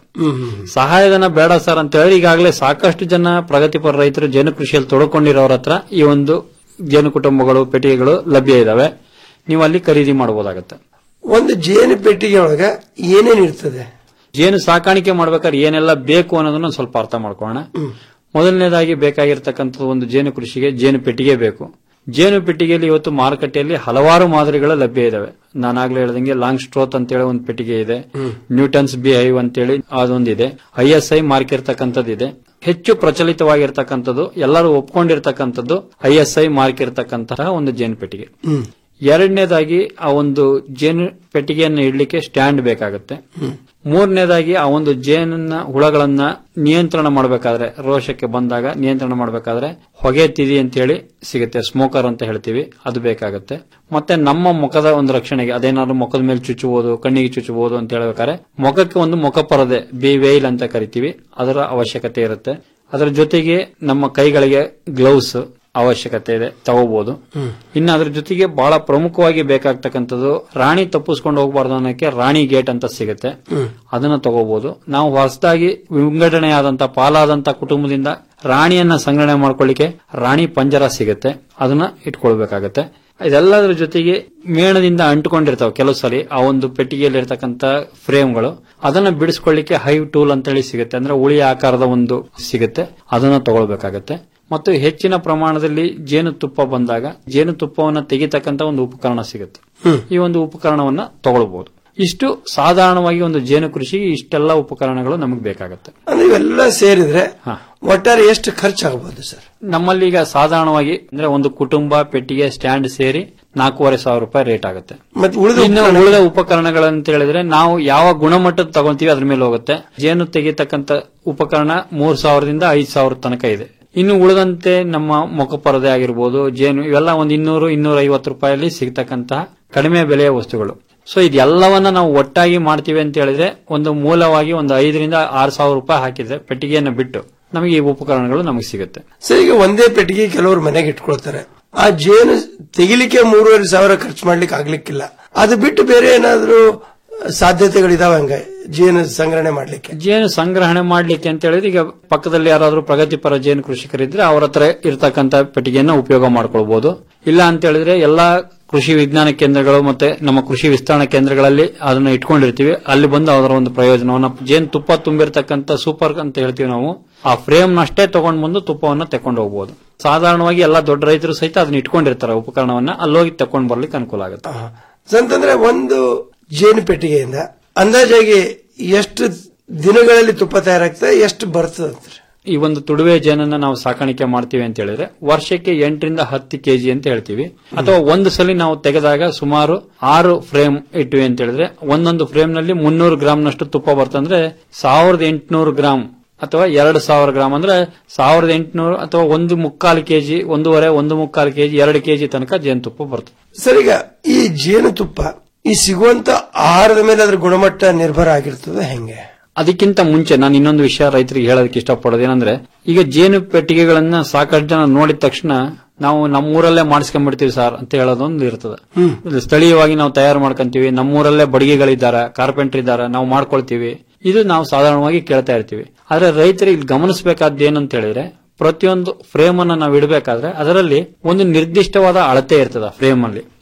ಸಹಾಯಧನ ಬೇಡ ಸರ್ ಅಂತ ಹೇಳಿ ಈಗಾಗಲೇ ಸಾಕಷ್ಟು ಜನ ಪ್ರಗತಿಪರ ರೈತರು ಜೇನು ಕೃಷಿಯಲ್ಲಿ ತೊಡಕೊಂಡಿರೋರ ಹತ್ರ ಈ ಒಂದು ಜೇನು ಕುಟುಂಬಗಳು ಪೆಟ್ಟಿಗೆಗಳು ಲಭ್ಯ ಇದಾವೆ ನೀವು ಅಲ್ಲಿ ಖರೀದಿ ಮಾಡಬಹುದಾಗತ್ತೆ ಒಂದು ಜೇನು ಪೆಟ್ಟಿಗೆ ಒಳಗ ಏನೇನ್ ಇರ್ತದೆ ಜೇನು ಸಾಕಾಣಿಕೆ ಮಾಡ್ಬೇಕಾದ್ರೆ ಏನೆಲ್ಲ ಬೇಕು ಅನ್ನೋದನ್ನ ಸ್ವಲ್ಪ ಅರ್ಥ ಮಾಡ್ಕೊಳ್ಳೋಣ ಮೊದಲನೇದಾಗಿ ಬೇಕಾಗಿರ್ತಕ್ಕಂಥದ್ದು ಒಂದು ಜೇನು ಕೃಷಿಗೆ ಜೇನು ಪೆಟ್ಟಿಗೆ ಬೇಕು ಜೇನು ಪೆಟ್ಟಿಗೆಯಲ್ಲಿ ಇವತ್ತು ಮಾರುಕಟ್ಟೆಯಲ್ಲಿ ಹಲವಾರು ಮಾದರಿಗಳು ಲಭ್ಯ ಇದಾವೆ ನಾನಾಗ್ಲೇ ಹೇಳ್ದಂಗೆ ಲಾಂಗ್ ಸ್ಟ್ರೋತ್ ಅಂತೇಳಿ ಒಂದು ಪೆಟ್ಟಿಗೆ ಇದೆ ನ್ಯೂಟನ್ಸ್ ಬಿ ಹೈವ್ ಅಂತೇಳಿ ಅದೊಂದಿದೆ ಐ ಎಸ್ ಐ ಮಾರ್ಕ್ ಇರ್ತಕ್ಕಂಥದ್ದು ಇದೆ ಹೆಚ್ಚು ಪ್ರಚಲಿತವಾಗಿರ್ತಕ್ಕಂಥದ್ದು ಎಲ್ಲರೂ ಒಪ್ಕೊಂಡಿರ್ತಕ್ಕಂಥದ್ದು ಐ ಎಸ್ ಐ ಮಾರ್ಕ್ ಇರ್ತಕ್ಕಂತಹ ಒಂದು ಜೇನು ಪೆಟ್ಟಿಗೆ ಎರಡನೇದಾಗಿ ಆ ಒಂದು ಜೇನು ಪೆಟ್ಟಿಗೆಯನ್ನು ಇಡ್ಲಿಕ್ಕೆ ಸ್ಟ್ಯಾಂಡ್ ಬೇಕಾಗುತ್ತೆ ಮೂರನೇದಾಗಿ ಆ ಒಂದು ಜೇನನ್ನ ಹುಳಗಳನ್ನ ನಿಯಂತ್ರಣ ಮಾಡಬೇಕಾದ್ರೆ ರೋಷಕ್ಕೆ ಬಂದಾಗ ನಿಯಂತ್ರಣ ಮಾಡಬೇಕಾದ್ರೆ ಹೊಗೆ ತಿದಿ ಅಂತ ಹೇಳಿ ಸಿಗುತ್ತೆ ಸ್ಮೋಕರ್ ಅಂತ ಹೇಳ್ತೀವಿ ಅದು ಬೇಕಾಗುತ್ತೆ ಮತ್ತೆ ನಮ್ಮ ಮುಖದ ಒಂದು ರಕ್ಷಣೆಗೆ ಅದೇನಾದ್ರು ಮುಖದ ಮೇಲೆ ಚುಚ್ಚಬಹುದು ಕಣ್ಣಿಗೆ ಚುಚ್ಚಬಹುದು ಅಂತ ಹೇಳ್ಬೇಕಾದ್ರೆ ಮುಖಕ್ಕೆ ಒಂದು ಮುಖ ಪರದೆ ಬಿ ವೇಲ್ ಅಂತ ಕರಿತೀವಿ ಅದರ ಅವಶ್ಯಕತೆ ಇರುತ್ತೆ ಅದರ ಜೊತೆಗೆ ನಮ್ಮ ಕೈಗಳಿಗೆ ಗ್ಲೌಸ್ ಅವಶ್ಯಕತೆ ಇದೆ ತಗೋಬಹುದು ಇನ್ನು ಅದ್ರ ಜೊತೆಗೆ ಬಹಳ ಪ್ರಮುಖವಾಗಿ ಬೇಕಾಗ್ತಕ್ಕಂಥದ್ದು ರಾಣಿ ತಪ್ಪಿಸ್ಕೊಂಡು ಹೋಗಬಾರ್ದು ಅನ್ನೋಕೆ ರಾಣಿ ಗೇಟ್ ಅಂತ ಸಿಗುತ್ತೆ ಅದನ್ನ ತಗೋಬಹುದು ನಾವು ಹೊಸದಾಗಿ ವಿಂಗಡಣೆಯಾದಂತ ಪಾಲಾದಂತ ಕುಟುಂಬದಿಂದ ರಾಣಿಯನ್ನ ಸಂಗ್ರಹಣೆ ಮಾಡ್ಕೊಳ್ಳಿಕ್ಕೆ ರಾಣಿ ಪಂಜರ ಸಿಗುತ್ತೆ ಅದನ್ನ ಇಟ್ಕೊಳ್ಬೇಕಾಗತ್ತೆ ಇದೆಲ್ಲದರ ಜೊತೆಗೆ ಮೇಣದಿಂದ ಅಂಟುಕೊಂಡಿರ್ತಾವೆ ಕೆಲವು ಸಲ ಆ ಒಂದು ಪೆಟ್ಟಿಗೆಯಲ್ಲಿ ಇರ್ತಕ್ಕಂಥ ಫ್ರೇಮ್ಗಳು ಅದನ್ನ ಬಿಡಿಸ್ಕೊಳ್ಳಿಕ್ಕೆ ಹೈವ್ ಟೂಲ್ ಅಂತೇಳಿ ಸಿಗುತ್ತೆ ಅಂದ್ರೆ ಉಳಿ ಆಕಾರದ ಒಂದು ಸಿಗುತ್ತೆ ಅದನ್ನ ತಗೊಳ್ಬೇಕಾಗತ್ತೆ ಮತ್ತು ಹೆಚ್ಚಿನ ಪ್ರಮಾಣದಲ್ಲಿ ಜೇನುತುಪ್ಪ ಬಂದಾಗ ಜೇನುತುಪ್ಪವನ್ನು ತೆಗಿತಕ್ಕಂತ ಒಂದು ಉಪಕರಣ ಸಿಗುತ್ತೆ ಈ ಒಂದು ಉಪಕರಣವನ್ನ ತಗೊಳ್ಬಹುದು ಇಷ್ಟು ಸಾಧಾರಣವಾಗಿ ಒಂದು ಜೇನು ಕೃಷಿಗೆ ಇಷ್ಟೆಲ್ಲ ಉಪಕರಣಗಳು ನಮಗೆ ಬೇಕಾಗುತ್ತೆ ಅಂದ್ರೆ ಇವೆಲ್ಲ ಸೇರಿದ್ರೆ ಒಟ್ಟಾರೆ ಎಷ್ಟು ಖರ್ಚಾಗಬಹುದು ಸರ್ ನಮ್ಮಲ್ಲಿ ಈಗ ಸಾಧಾರಣವಾಗಿ ಅಂದ್ರೆ ಒಂದು ಕುಟುಂಬ ಪೆಟ್ಟಿಗೆ ಸ್ಟ್ಯಾಂಡ್ ಸೇರಿ ನಾಲ್ಕೂವರೆ ಸಾವಿರ ರೂಪಾಯಿ ರೇಟ್ ಆಗುತ್ತೆ ಮತ್ತೆ ಉಳಿದ ಇನ್ನು ಉಳಿದ ಉಪಕರಣಗಳಂತ ಹೇಳಿದ್ರೆ ನಾವು ಯಾವ ಗುಣಮಟ್ಟದ ತಗೊಂತೀವಿ ಅದ್ರ ಮೇಲೆ ಹೋಗುತ್ತೆ ಜೇನು ತೆಗಿತಕ್ಕಂತ ಉಪಕರಣ ಮೂರ್ ಸಾವಿರದಿಂದ ಐದ್ ಸಾವಿರ ತನಕ ಇದೆ ಇನ್ನು ಉಳಿದಂತೆ ನಮ್ಮ ಮುಖಪರದೆ ಆಗಿರ್ಬೋದು ಜೇನು ಇವೆಲ್ಲ ಒಂದು ಇನ್ನೂರು ಇನ್ನೂರ ಐವತ್ತು ರೂಪಾಯಲ್ಲಿ ಸಿಗ್ತಕ್ಕಂತಹ ಕಡಿಮೆ ಬೆಲೆಯ ವಸ್ತುಗಳು ಸೊ ಇದೆಲ್ಲವನ್ನ ನಾವು ಒಟ್ಟಾಗಿ ಮಾಡ್ತೀವಿ ಅಂತ ಹೇಳಿದ್ರೆ ಒಂದು ಮೂಲವಾಗಿ ಒಂದು ಐದರಿಂದ ಆರು ಸಾವಿರ ರೂಪಾಯಿ ಹಾಕಿದ್ರೆ ಪೆಟ್ಟಿಗೆಯನ್ನು ಬಿಟ್ಟು ನಮಗೆ ಈ ಉಪಕರಣಗಳು ನಮಗೆ ಸಿಗುತ್ತೆ ಸರ್ ಈಗ ಒಂದೇ ಪೆಟ್ಟಿಗೆ ಕೆಲವರು ಮನೆಗೆ ಇಟ್ಕೊಳ್ತಾರೆ ಆ ಜೇನು ತೆಗಿಲಿಕ್ಕೆ ಮೂರುವರೆ ಸಾವಿರ ಖರ್ಚು ಮಾಡ್ಲಿಕ್ಕೆ ಆಗ್ಲಿಕ್ಕಿಲ್ಲ ಅದು ಬಿಟ್ಟು ಬೇರೆ ಏನಾದ್ರೂ ಸಾಧ್ಯತೆಗಳಿದಾವೆ ಹಂಗೆ ಜೇನು ಸಂಗ್ರಹಣೆ ಮಾಡ್ಲಿಕ್ಕೆ ಜೇನು ಸಂಗ್ರಹಣೆ ಮಾಡ್ಲಿಕ್ಕೆ ಅಂತ ಹೇಳಿದ್ರೆ ಈಗ ಪಕ್ಕದಲ್ಲಿ ಯಾರಾದ್ರೂ ಪ್ರಗತಿಪರ ಜೇನು ಕೃಷಿಕರಿದ್ರೆ ಅವ್ರ ಹತ್ರ ಇರ್ತಕ್ಕಂತ ಪೆಟ್ಟಿಗೆಯನ್ನ ಉಪಯೋಗ ಮಾಡ್ಕೊಳ್ಬಹುದು ಇಲ್ಲ ಅಂತ ಹೇಳಿದ್ರೆ ಎಲ್ಲಾ ಕೃಷಿ ವಿಜ್ಞಾನ ಕೇಂದ್ರಗಳು ಮತ್ತೆ ನಮ್ಮ ಕೃಷಿ ವಿಸ್ತರಣಾ ಕೇಂದ್ರಗಳಲ್ಲಿ ಅದನ್ನ ಇಟ್ಕೊಂಡಿರ್ತೀವಿ ಅಲ್ಲಿ ಬಂದು ಅದರ ಒಂದು ಪ್ರಯೋಜನವನ್ನ ಜೇನು ತುಪ್ಪ ತುಂಬಿರ್ತಕ್ಕಂಥ ಸೂಪರ್ ಅಂತ ಹೇಳ್ತೀವಿ ನಾವು ಆ ಫ್ರೇಮ್ ನಷ್ಟೇ ತಗೊಂಡ್ ಬಂದು ತುಪ್ಪವನ್ನ ತಕೊಂಡು ಹೋಗ್ಬೋದು ಸಾಧಾರಣವಾಗಿ ಎಲ್ಲಾ ದೊಡ್ಡ ರೈತರು ಸಹಿತ ಅದನ್ನ ಇಟ್ಕೊಂಡಿರ್ತಾರೆ ಉಪಕರಣವನ್ನ ಅಲ್ಲೋಗಿ ತಕೊಂಡ್ ಬರ್ಲಿಕ್ಕೆ ಅನುಕೂಲ ಆಗುತ್ತೆ ಅಂತಂದ್ರೆ ಒಂದು ಜೇನು ಪೆಟ್ಟಿಗೆಯಿಂದ ಅಂದಾಜಾಗಿ ಎಷ್ಟು ದಿನಗಳಲ್ಲಿ ತುಪ್ಪ ತಯಾರಾಗ್ತದೆ ಎಷ್ಟು ಬರ್ತದೆ ಅಂತಾರೆ ಈ ಒಂದು ತುಡುವೆ ಜೇನನ್ನ ನಾವು ಸಾಕಾಣಿಕೆ ಮಾಡ್ತೀವಿ ಅಂತ ಹೇಳಿದ್ರೆ ವರ್ಷಕ್ಕೆ ಎಂಟರಿಂದ ಹತ್ತು ಕೆಜಿ ಅಂತ ಹೇಳ್ತೀವಿ ಅಥವಾ ಒಂದು ಸಲ ನಾವು ತೆಗೆದಾಗ ಸುಮಾರು ಆರು ಫ್ರೇಮ್ ಇಟ್ವಿ ಅಂತ ಹೇಳಿದ್ರೆ ಒಂದೊಂದು ಫ್ರೇಮ್ ನಲ್ಲಿ ಮುನ್ನೂರು ಗ್ರಾಮ್ನಷ್ಟು ತುಪ್ಪ ಬರ್ತಂದ್ರೆ ಸಾವಿರದ ಎಂಟುನೂರು ಗ್ರಾಮ್ ಅಥವಾ ಎರಡು ಸಾವಿರ ಗ್ರಾಮ್ ಅಂದ್ರೆ ಸಾವಿರದ ಎಂಟುನೂರು ಅಥವಾ ಒಂದು ಮುಕ್ಕಾಲು ಕೆಜಿ ಒಂದೂವರೆ ಒಂದು ಮುಕ್ಕಾಲು ಕೆಜಿ ಎರಡು ಕೆಜಿ ತನಕ ಜೇನುತುಪ್ಪ ಬರ್ತದೆ ಸರ್ ಈಗ ಈ ಜೇನುತುಪ್ಪ ಈ ಸಿಗುವಂತ ಆಹಾರದ ಮೇಲೆ ಅದ್ರ ಗುಣಮಟ್ಟ ನಿರ್ಭರ ಆಗಿರ್ತದೆ ಹೆಂಗೆ ಅದಕ್ಕಿಂತ ಮುಂಚೆ ನಾನು ಇನ್ನೊಂದು ವಿಷಯ ರೈತರಿಗೆ ಹೇಳೋದಕ್ಕೆ ಇಷ್ಟಪಡೋದು ಏನಂದ್ರೆ ಈಗ ಜೇನು ಪೆಟ್ಟಿಗೆಗಳನ್ನ ಸಾಕಷ್ಟು ಜನ ನೋಡಿದ ತಕ್ಷಣ ನಾವು ನಮ್ಮೂರಲ್ಲೇ ಮಾಡಿಸ್ಕೊಂಡ್ಬಿಡ್ತೀವಿ ಸರ್ ಅಂತ ಹೇಳೋದೊಂದು ಇರ್ತದೆ ಇದು ಸ್ಥಳೀಯವಾಗಿ ನಾವು ತಯಾರು ಮಾಡ್ಕೊಂತೀವಿ ನಮ್ಮೂರಲ್ಲೇ ಬಡಿಗೆಗಳಿದ್ದಾರೆ ಕಾರ್ಪೆಂಟರ್ ಇದ್ದಾರೆ ನಾವು ಮಾಡ್ಕೊಳ್ತೀವಿ ಇದು ನಾವು ಸಾಧಾರಣವಾಗಿ ಕೇಳ್ತಾ ಇರ್ತೀವಿ ಆದ್ರೆ ರೈತರು ಇಲ್ಲಿ ಗಮನಿಸಬೇಕಾದ ಏನಂತ ಹೇಳಿದ್ರೆ ಪ್ರತಿಯೊಂದು ಫ್ರೇಮ್ ಅನ್ನ ನಾವು ಇಡಬೇಕಾದ್ರೆ ಅದರಲ್ಲಿ ಒಂದು ನಿರ್ದಿಷ್ಟವಾದ ಅಳತೆ ಇರ್ತದೆ ಫ್ರೇಮ್ ಅಲ್ಲಿ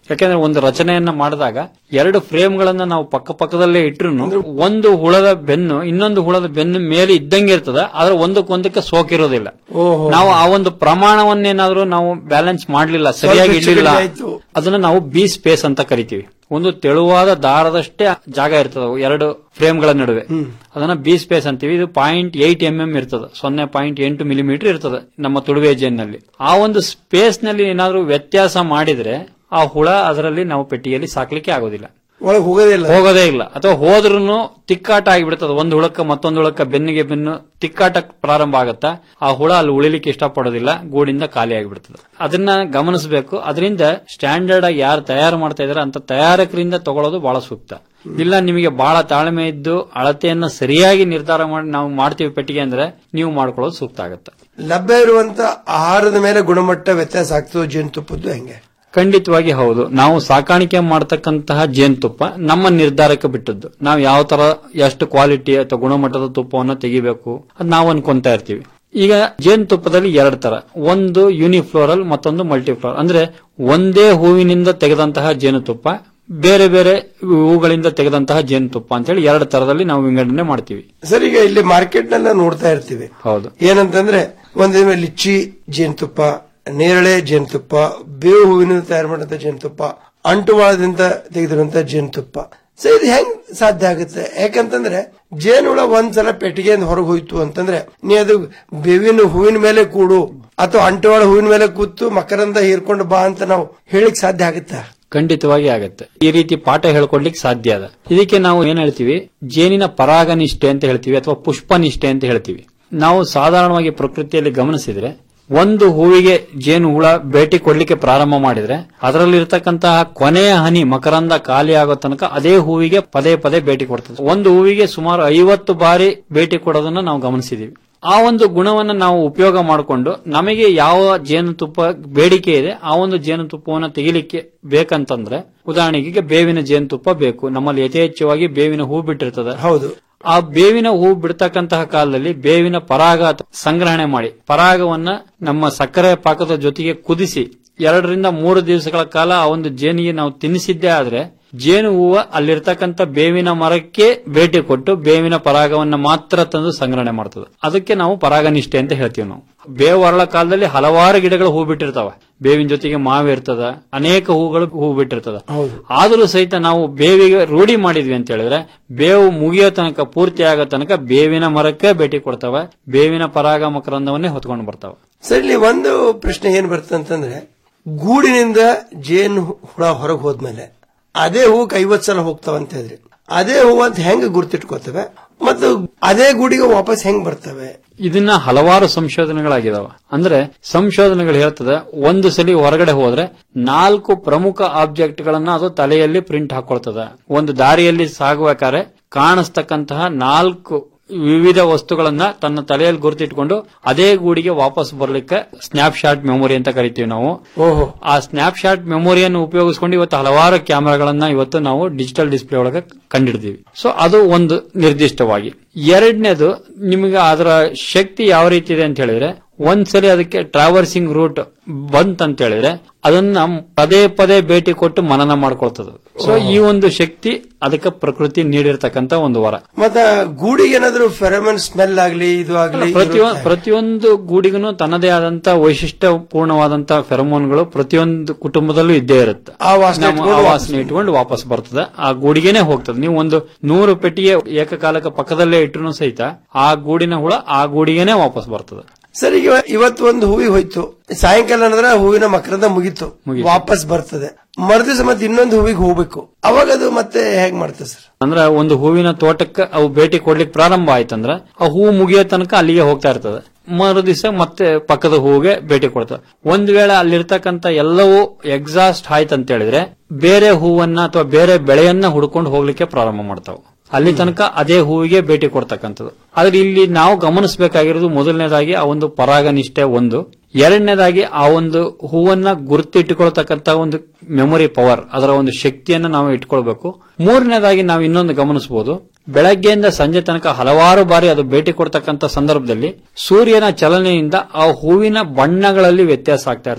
ಯಾಕಂದ್ರೆ ಒಂದು ರಚನೆಯನ್ನ ಮಾಡಿದಾಗ ಎರಡು ಫ್ರೇಮ್ ಗಳನ್ನ ನಾವು ಪಕ್ಕ ಪಕ್ಕದಲ್ಲೇ ಇಟ್ರು ಒಂದು ಹುಳದ ಬೆನ್ನು ಇನ್ನೊಂದು ಹುಳದ ಬೆನ್ನು ಮೇಲೆ ಇದ್ದಂಗೆ ಇರ್ತದ ಆದ್ರೆ ಒಂದಕ್ಕೊಂದಕ್ಕೆ ಸೋಕಿರೋದಿಲ್ಲ ಓಹೋ. ನಾವು ಆ ಒಂದು ಪ್ರಮಾಣವನ್ನೇನಾದ್ರೂ ನಾವು ಬ್ಯಾಲೆನ್ಸ್ ಮಾಡ್ಲಿಲ್ಲ ಸರಿಯಾಗಿ ಹೆಚ್ಚು ಇಡ್ಲಿಲ್ಲ ಕಡಿಮೆ ಆಯ್ತು. ಅದನ್ನ ನಾವು ಬಿ ಸ್ಪೇಸ್ ಅಂತ ಕರಿತೀವಿ ಒಂದು ತೆಳುವಾದ ದಾರದಷ್ಟೇ ಜಾಗ ಇರ್ತದೆ ಎರಡು ಫ್ರೇಮ್ ಗಳ ನಡುವೆ ಅದನ್ನ ಬಿ ಸ್ಪೇಸ್ ಅಂತೀವಿ ಇದು ಪಾಯಿಂಟ್ ಏಟ್ ಎಂ ಎಂ ಇರ್ತದೆ ಸೊನ್ನೆ ಪಾಯಿಂಟ್ ಎಂಟು ಮಿಲಿಮೀಟರ್ ಇರ್ತದೆ ನಮ್ಮ ತುಳುವೆ ನಲ್ಲಿ ಆ ಒಂದು ಸ್ಪೇಸ್ ನಲ್ಲಿ ಏನಾದ್ರೂ ವ್ಯತ್ಯಾಸ ಮಾಡಿದ್ರೆ ಆ ಹುಳ ಅದರಲ್ಲಿ ನಾವು ಪೆಟ್ಟಿಗೆಯಲ್ಲಿ ಸಾಕ್ಲಿಕ್ಕೆ ಆಗೋದಿಲ್ಲ ಒಳಗೆ ಹೋಗೋದೇ ಇಲ್ಲ ಹೋಗೋದೇ ಇಲ್ಲ ಅಥವಾ ಹೋದ್ರೂ ತಿಕ್ಕಾಟ ಆಗಿಬಿಡ್ತದೆ ಒಂದು ಹುಳಕ್ಕ ಮತ್ತೊಂದು ಹುಳಕ್ಕ ಬೆನ್ನಿಗೆ ಬೆನ್ನು ತಿಕ್ಕಾಟ ಪ್ರಾರಂಭ ಆಗತ್ತಾ ಆ ಹುಳ ಅಲ್ಲಿ ಉಳಿಲಿಕ್ಕೆ ಇಷ್ಟಪಡೋದಿಲ್ಲ ಗೂಡಿಂದ ಖಾಲಿ ಆಗಿಬಿಡ್ತದೆ ಅದನ್ನ ಗಮನಿಸಬೇಕು ಅದರಿಂದ ಸ್ಟ್ಯಾಂಡರ್ಡ್ ಆಗಿ ಯಾರು ತಯಾರು ಮಾಡ್ತಾ ಇದಾರೆ ಅಂತ ತಯಾರಕರಿಂದ ತಗೊಳ್ಳೋದು ಬಹಳ ಸೂಕ್ತ ಇಲ್ಲ ನಿಮಗೆ ಬಹಳ ತಾಳ್ಮೆ ಇದ್ದು ಅಳತೆಯನ್ನ ಸರಿಯಾಗಿ ನಿರ್ಧಾರ ಮಾಡಿ ನಾವು ಮಾಡ್ತೀವಿ ಪೆಟ್ಟಿಗೆ ಅಂದ್ರೆ ನೀವು ಮಾಡ್ಕೊಳ್ಳೋದು ಸೂಕ್ತ ಆಗುತ್ತೆ ಲಭ್ಯ ಇರುವಂತ ಆಹಾರದ ಮೇಲೆ ಗುಣಮಟ್ಟ ವ್ಯತ್ಯಾಸ ಆಗ್ತದೆ ಜೇನುತುಪ್ಪದ್ದು ಹೆಂಗೆ ಖಂಡಿತವಾಗಿ ಹೌದು ನಾವು ಸಾಕಾಣಿಕೆ ಮಾಡತಕ್ಕಂತಹ ಜೇನುತುಪ್ಪ ನಮ್ಮ ನಿರ್ಧಾರಕ್ಕೆ ಬಿಟ್ಟದ್ದು ನಾವು ಯಾವ ತರ ಎಷ್ಟು ಕ್ವಾಲಿಟಿ ಅಥವಾ ಗುಣಮಟ್ಟದ ತುಪ್ಪವನ್ನು ತೆಗಿಬೇಕು ಅದ್ ನಾವು ಅನ್ಕೊಂತಾ ಇರ್ತೀವಿ ಈಗ ಜೇನುತುಪ್ಪದಲ್ಲಿ ಎರಡು ತರ ಒಂದು ಯೂನಿಫ್ಲೋರಲ್ ಮತ್ತೊಂದು ಮಲ್ಟಿಫ್ಲೋರಲ್ ಅಂದ್ರೆ ಒಂದೇ ಹೂವಿನಿಂದ ತೆಗೆದಂತಹ ಜೇನುತುಪ್ಪ ಬೇರೆ ಬೇರೆ ಹೂಗಳಿಂದ ತೆಗೆದಂತಹ ಜೇನುತುಪ್ಪ ಅಂತೇಳಿ ಎರಡು ತರದಲ್ಲಿ ನಾವು ವಿಂಗಡಣೆ ಮಾಡ್ತೀವಿ ಸರ್ ಈಗ ಇಲ್ಲಿ ಮಾರ್ಕೆಟ್ ನಲ್ಲಿ ನೋಡ್ತಾ ಇರ್ತೀವಿ ಹೌದು ಏನಂತಂದ್ರೆ ಒಂದೇ ಲಿಚ್ಚಿ ಜೇನುತುಪ್ಪ ನೇರಳೆ ಜೇನುತುಪ್ಪ ಬೇವು ಹೂವಿನಿಂದ ತಯಾರು ಮಾಡಿದಂತ ಜೇನುತುಪ್ಪ ಅಂಟುವಾಳದಿಂದ ತೆಗೆದಿರುವಂತ ಜೇನುತುಪ್ಪ ಸೊ ಇದು ಹೆಂಗ್ ಸಾಧ್ಯ ಆಗುತ್ತೆ ಯಾಕಂತಂದ್ರೆ ಜೇನುಹುಳ ಒಂದ್ಸಲ ಪೆಟ್ಟಿಗೆಯಿಂದ ಹೊರಗೆ ಹೋಯ್ತು ಅಂತಂದ್ರೆ ನೀ ಅದು ಬೇವಿನ ಹೂವಿನ ಮೇಲೆ ಕೂಡು ಅಥವಾ ಅಂಟುವಾಳ ಹೂವಿನ ಮೇಲೆ ಕೂತು ಮಕರಂದ ಹೀರ್ಕೊಂಡು ಬಾ ಅಂತ ನಾವು ಹೇಳಿಕ್ ಸಾಧ್ಯ ಆಗುತ್ತಾ ಖಂಡಿತವಾಗಿ ಆಗತ್ತೆ ಈ ರೀತಿ ಪಾಠ ಹೇಳ್ಕೊಡ್ಲಿಕ್ಕೆ ಸಾಧ್ಯ ಅದ ಇದಕ್ಕೆ ನಾವು ಏನ್ ಹೇಳ್ತೀವಿ ಜೇನಿನ ಪರಾಗ ನಿಷ್ಠೆ ಅಂತ ಹೇಳ್ತೀವಿ ಅಥವಾ ಪುಷ್ಪ ನಿಷ್ಠೆ ಅಂತ ಹೇಳ್ತೀವಿ ನಾವು ಸಾಧಾರಣವಾಗಿ ಪ್ರಕೃತಿಯಲ್ಲಿ ಗಮನಿಸಿದ್ರೆ ಒಂದು ಹೂವಿಗೆ ಜೇನು ಹುಳ ಭೇಟಿ ಕೊಡ್ಲಿಕ್ಕೆ ಪ್ರಾರಂಭ ಮಾಡಿದ್ರೆ ಅದರಲ್ಲಿರ್ತಕ್ಕಂತಹ ಕೊನೆಯ ಹನಿ ಮಕರಂದ ಖಾಲಿ ಆಗೋ ತನಕ ಅದೇ ಹೂವಿಗೆ ಪದೇ ಪದೇ ಭೇಟಿ ಕೊಡ್ತದೆ ಒಂದು ಹೂವಿಗೆ ಸುಮಾರು ಐವತ್ತು ಬಾರಿ ಭೇಟಿ ಕೊಡೋದನ್ನ ನಾವು ಗಮನಿಸಿದೀವಿ ಆ ಒಂದು ಗುಣವನ್ನ ನಾವು ಉಪಯೋಗ ಮಾಡಿಕೊಂಡು ನಮಗೆ ಯಾವ ಜೇನುತುಪ್ಪ ಬೇಡಿಕೆ ಇದೆ ಆ ಒಂದು ಜೇನುತುಪ್ಪವನ್ನು ತೆಗಿಲಿಕ್ಕೆ ಬೇಕಂತಂದ್ರೆ ಉದಾಹರಣೆಗೆ ಈಗ ಬೇವಿನ ಜೇನುತುಪ್ಪ ಬೇಕು ನಮ್ಮಲ್ಲಿ ಯಥೇಚ್ಛವಾಗಿ ಬೇವಿನ ಹೂ ಬಿಟ್ಟಿರ್ತದೆ ಹೌದು ಆ ಬೇವಿನ ಹೂ ಬಿಡ್ತಕ್ಕಂತಹ ಕಾಲದಲ್ಲಿ ಬೇವಿನ ಪರಾಗ ಸಂಗ್ರಹಣೆ ಮಾಡಿ ಪರಾಗವನ್ನ ನಮ್ಮ ಸಕ್ಕರೆ ಪಾಕದ ಜೊತೆಗೆ ಕುದಿಸಿ ಎರಡರಿಂದ ಮೂರು ದಿವಸಗಳ ಕಾಲ ಆ ಒಂದು ಜೇನಿಗೆ ನಾವು ತಿನ್ನಿಸಿದ್ದೇ ಆದ್ರೆ ಜೇನು ಹೂವು ಅಲ್ಲಿರ್ತಕ್ಕಂಥ ಬೇವಿನ ಮರಕ್ಕೆ ಭೇಟಿ ಕೊಟ್ಟು ಬೇವಿನ ಪರಾಗವನ್ನ ಮಾತ್ರ ತಂದು ಸಂಗ್ರಹಣೆ ಮಾಡ್ತದೆ ಅದಕ್ಕೆ ನಾವು ಪರಾಗ ನಿಷ್ಠೆ ಅಂತ ಹೇಳ್ತೀವಿ ನಾವು ಬೇವು ಅರಳ ಕಾಲದಲ್ಲಿ ಹಲವಾರು ಗಿಡಗಳು ಹೂ ಬಿಟ್ಟಿರ್ತಾವ ಬೇವಿನ ಜೊತೆಗೆ ಮಾವು ಇರ್ತದ ಅನೇಕ ಹೂಗಳು ಹೂ ಬಿಟ್ಟಿರ್ತದ ಹೌದು ಆದರೂ ಸಹಿತ ನಾವು ಬೇವಿಗೆ ರೂಢಿ ಮಾಡಿದ್ವಿ ಅಂತ ಹೇಳಿದ್ರೆ ಬೇವು ಮುಗಿಯೋ ತನಕ ಪೂರ್ತಿ ಆಗೋ ತನಕ ಬೇವಿನ ಮರಕ್ಕೆ ಭೇಟಿ ಕೊಡ್ತಾವ ಬೇವಿನ ಪರಾಗ ಮಕರಂದವನ್ನೇ ಹೊತ್ಕೊಂಡು ಬರ್ತಾವ ಸರ್ ಇಲ್ಲಿ ಒಂದು ಪ್ರಶ್ನೆ ಏನ್ ಬರ್ತದೆ ಅಂತಂದ್ರೆ ಗೂಡಿನಿಂದ ಜೇನು ಹುಳ ಹೊರಗೆ ಹೋದ್ಮೇಲೆ ಅದೇ ಹೂವಕ್ಕೆ ಐವತ್ ಸಲ ಹೋಗ್ತಾವ ಅಂತ ಹೇಳಿದ್ರಿ ಅದೇ ಹೂವು ಅಂತ ಹೆಂಗ್ ಗುರ್ತಿಟ್ಕೋತವೆ ಮತ್ತು ಅದೇ ಗೂಡಿಗೆ ವಾಪಸ್ ಹೆಂಗ್ ಬರ್ತವೆ ಇದನ್ನ ಹಲವಾರು ಸಂಶೋಧನೆಗಳಾಗಿದಾವ ಅಂದ್ರೆ ಸಂಶೋಧನೆಗಳು ಹೇಳ್ತದೆ ಒಂದು ಸಲ ಹೊರಗಡೆ ಹೋದ್ರೆ ನಾಲ್ಕು ಪ್ರಮುಖ ಆಬ್ಜೆಕ್ಟ್ ಗಳನ್ನ ಅದು ತಲೆಯಲ್ಲಿ ಪ್ರಿಂಟ್ ಹಾಕೊಳ್ತದ ಒಂದು ದಾರಿಯಲ್ಲಿ ಸಾಗುಬೇಕಾದ್ರೆ ಕಾಣಿಸ್ತಕ್ಕಂತಹ ನಾಲ್ಕು ವಿವಿಧ ವಸ್ತುಗಳನ್ನ ತನ್ನ ತಲೆಯಲ್ಲಿ ಗುರುತಿಟ್ಕೊಂಡು ಅದೇ ಗೂಡಿಗೆ ವಾಪಸ್ ಬರ್ಲಿಕ್ಕೆ ಸ್ನ್ಯಾಪ್ ಶಾಟ್ ಮೆಮೊರಿ ಅಂತ ಕರಿತೀವಿ ನಾವು ಓಹೋ ಆ ಸ್ನ್ಯಾಪ್ ಶಾಟ್ ಮೆಮೊರಿಯನ್ನು ಉಪಯೋಗಿಸ್ಕೊಂಡು ಇವತ್ತು ಹಲವಾರು ಕ್ಯಾಮೆರಾಗಳನ್ನ ಇವತ್ತು ನಾವು ಡಿಜಿಟಲ್ ಡಿಸ್ಪ್ಲೇ ಒಳಗೆ ಕಂಡಿಡ್ತೀವಿ ಸೊ ಅದು ಒಂದು ನಿರ್ದಿಷ್ಟವಾಗಿ ಎರಡನೇದು ನಿಮಗೆ ಅದರ ಶಕ್ತಿ ಯಾವ ರೀತಿ ಇದೆ ಅಂತ ಹೇಳಿದ್ರೆ ಒಂದ್ಸಲಿ ಅದಕ್ಕೆ ಟ್ರಾವರ್ಸಿಂಗ್ ರೂಟ್ ಬಂತ್ ಅಂತ ಹೇಳಿದ್ರೆ ಅದನ್ನ ಪದೇ ಪದೇ ಭೇಟಿ ಕೊಟ್ಟು ಮನನ ಮಾಡ್ಕೊಳ್ತದೆ ಸೊ ಈ ಒಂದು ಶಕ್ತಿ ಅದಕ್ಕೆ ಪ್ರಕೃತಿ ನೀಡಿರ್ತಕ್ಕಂತ ಒಂದು ವರ ಮತ್ತ ಗೂಡಿಗೆ ಏನಾದ್ರು ಫೆರಮನ್ ಸ್ಮೆಲ್ ಆಗ್ಲಿ ಇದು ಆಗ್ಲಿ ಪ್ರತಿಯೊಂದು ಪ್ರತಿಯೊಂದು ಗೂಡಿಗೂ ತನ್ನದೇ ಆದಂತ ವೈಶಿಷ್ಟ್ಯ ಪೂರ್ಣವಾದಂತ ಫೆರಮೋನ್ಗಳು ಪ್ರತಿಯೊಂದು ಕುಟುಂಬದಲ್ಲೂ ಇದ್ದೇ ಇರುತ್ತೆ ಆ ವಾಸನೆ ನಮ್ಮ ಇಟ್ಕೊಂಡು ಆ ವಾಸನೆ ಇಟ್ಕೊಂಡು ವಾಪಸ್ ಬರ್ತದೆ ಆ ಗೂಡಿಗೆನೆ ಹೋಗ್ತದೆ ನೀವು ಒಂದು ನೂರು ಪೆಟ್ಟಿಗೆ ಏಕಕಾಲಕ್ಕೆ ಪಕ್ಕದಲ್ಲೇ ಇಟ್ಟರು ಸಹಿತ ಆ ಗೂಡಿನ ಹುಳ ಆ ಗೂಡಿಗೆನೆ ವಾಪಸ್ ಬರ್ತದೆ ಸರ್ ಈಗ ಇವತ್ತು ಒಂದು ಹೂವಿಗೆ ಹೋಯ್ತು ಸಾಯಂಕಾಲ ಅಂದ್ರೆ ಹೂವಿನ ಮಕರಂದ ಮುಗೀತು ವಾಪಸ್ ಬರ್ತದೆ ಮರುದಿವಸ ಮತ್ತೆ ಇನ್ನೊಂದು ಹೂವಿಗೆ ಹೋಗ್ಬೇಕು ಅವಾಗ ಅದು ಮತ್ತೆ ಹೇಗ್ ಮಾಡ್ತದೆ ಸರ್ ಅಂದ್ರೆ ಒಂದು ಹೂವಿನ ತೋಟಕ್ಕೆ ಅವು ಭೇಟಿ ಕೊಡ್ಲಿಕ್ಕೆ ಪ್ರಾರಂಭ ಆಯ್ತಂದ್ರ ಆ ಹೂವು ಮುಗಿಯೋ ತನಕ ಅಲ್ಲಿಗೆ ಹೋಗ್ತಾ ಇರ್ತದೆ ಮರು ದಿವಸ ಮತ್ತೆ ಪಕ್ಕದ ಹೂವಿಗೆ ಭೇಟಿ ಕೊಡ್ತದೆ ಒಂದ್ ವೇಳೆ ಅಲ್ಲಿರ್ತಕ್ಕಂತ ಎಲ್ಲವೂ ಎಕ್ಸಾಸ್ಟ್ ಆಯ್ತು ಅಂತ ಹೇಳಿದ್ರೆ ಬೇರೆ ಹೂವನ್ನ ಅಥವಾ ಬೇರೆ ಬೆಳೆಯನ್ನ ಹುಡ್ಕೊಂಡು ಹೋಗ್ಲಿಕ್ಕೆ ಪ್ರಾರಂಭ ಮಾಡ್ತಾವ ಅಲ್ಲಿ ತನಕ ಅದೇ ಹೂವಿಗೆ ಭೇಟಿ ಕೊಡ್ತಕ್ಕಂಥದ್ದು ಆದ್ರೆ ಇಲ್ಲಿ ನಾವು ಗಮನಿಸಬೇಕಾಗಿರೋದು ಮೊದಲನೇದಾಗಿ ಆ ಒಂದು ಪರಾಗ ನಿಷ್ಠೆ ಒಂದು ಎರಡನೇದಾಗಿ ಆ ಒಂದು ಹೂವನ್ನ ಗುರುತಿಟ್ಟುಕೊಳ್ತಕ್ಕಂತ ಒಂದು ಮೆಮೊರಿ ಪವರ್ ಅದರ ಒಂದು ಶಕ್ತಿಯನ್ನ ನಾವು ಇಟ್ಕೊಳ್ಬೇಕು ಮೂರನೇದಾಗಿ ನಾವು ಇನ್ನೊಂದು ಗಮನಿಸಬಹುದು ಬೆಳಗ್ಗೆಯಿಂದ ಸಂಜೆ ತನಕ ಹಲವಾರು ಬಾರಿ ಅದು ಭೇಟಿ ಕೊಡ್ತಕ್ಕಂತ ಸಂದರ್ಭದಲ್ಲಿ ಸೂರ್ಯನ ಚಲನೆಯಿಂದ ಆ ಹೂವಿನ ಬಣ್ಣಗಳಲ್ಲಿ ವ್ಯತ್ಯಾಸ ಆಗ್ತಾ ಇರ್ತದೆ